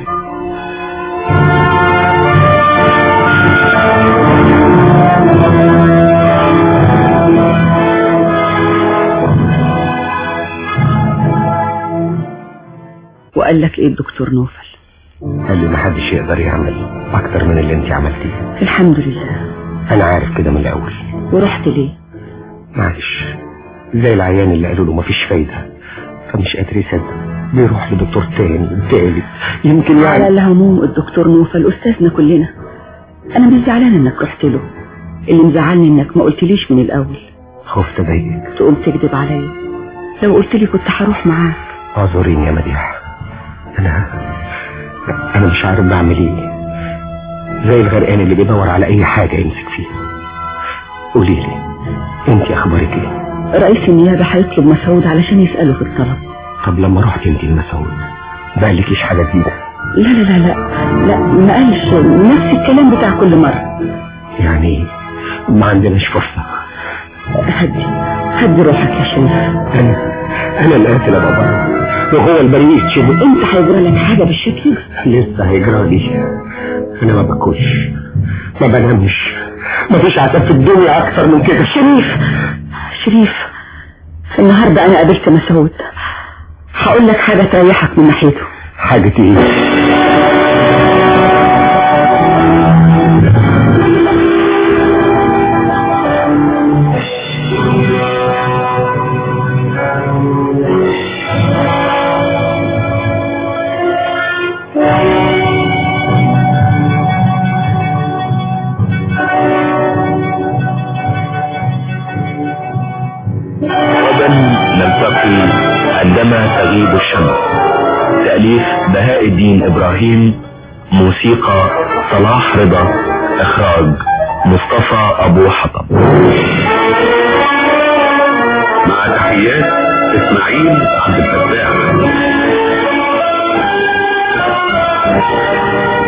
S5: وقال لك ايه الدكتور نوفل
S6: قال لي محدش يقدر يعمل اكتر من اللي انت عملتيه
S5: الحمد لله
S6: انا عارف كده من الاول
S5: ورحت ليه
S6: معلش زي العيان اللي قالوا له مفيش فايدة فمش قادر يصدق بيروح لدكتور تاني تالت يمكن يعني
S5: على العموم الدكتور نوفل استاذنا كلنا انا مش زعلان انك رحت له اللي مزعلني انك ما قلتليش من الاول
S6: خفت اضايقك
S5: تقوم تكذب عليا لو قلت لي كنت هروح معاك
S6: اعذريني يا مديح انا انا مش عارف بعمل ايه زي الغرقان اللي بيدور على اي حاجة يمسك فيها قولي لي انت اخبارك ايه
S5: رئيس النيابة هيطلب مسعود علشان يسأله في الطلب
S6: طب لما رحت انت لمسعود ما قالكيش حاجة جديدة
S5: لا لا لا لا لا ما قالش نفس الكلام بتاع كل مرة
S6: يعني ما عندناش فرصة
S5: هدي هدي روحك يا شريف
S6: انا انا القاتل يا بابا وهو البريء تشبه
S5: انت هيجرى لك حاجة بالشكل ده
S6: لسه هيجرى لي انا ما باكلش ما بنامش ما فيش عذاب في الدنيا اكتر من كده
S5: شريف شريف النهاردة انا قابلت مسعود هقول لك حاجة تريحك من ناحيته
S6: حاجة ايه
S10: غدا نلتقي عندما تغيب الشمس تأليف بهاء الدين إبراهيم موسيقى صلاح رضا إخراج مصطفى أبو حطب
S1: مع تحيات اسماعيل عبد الفتاح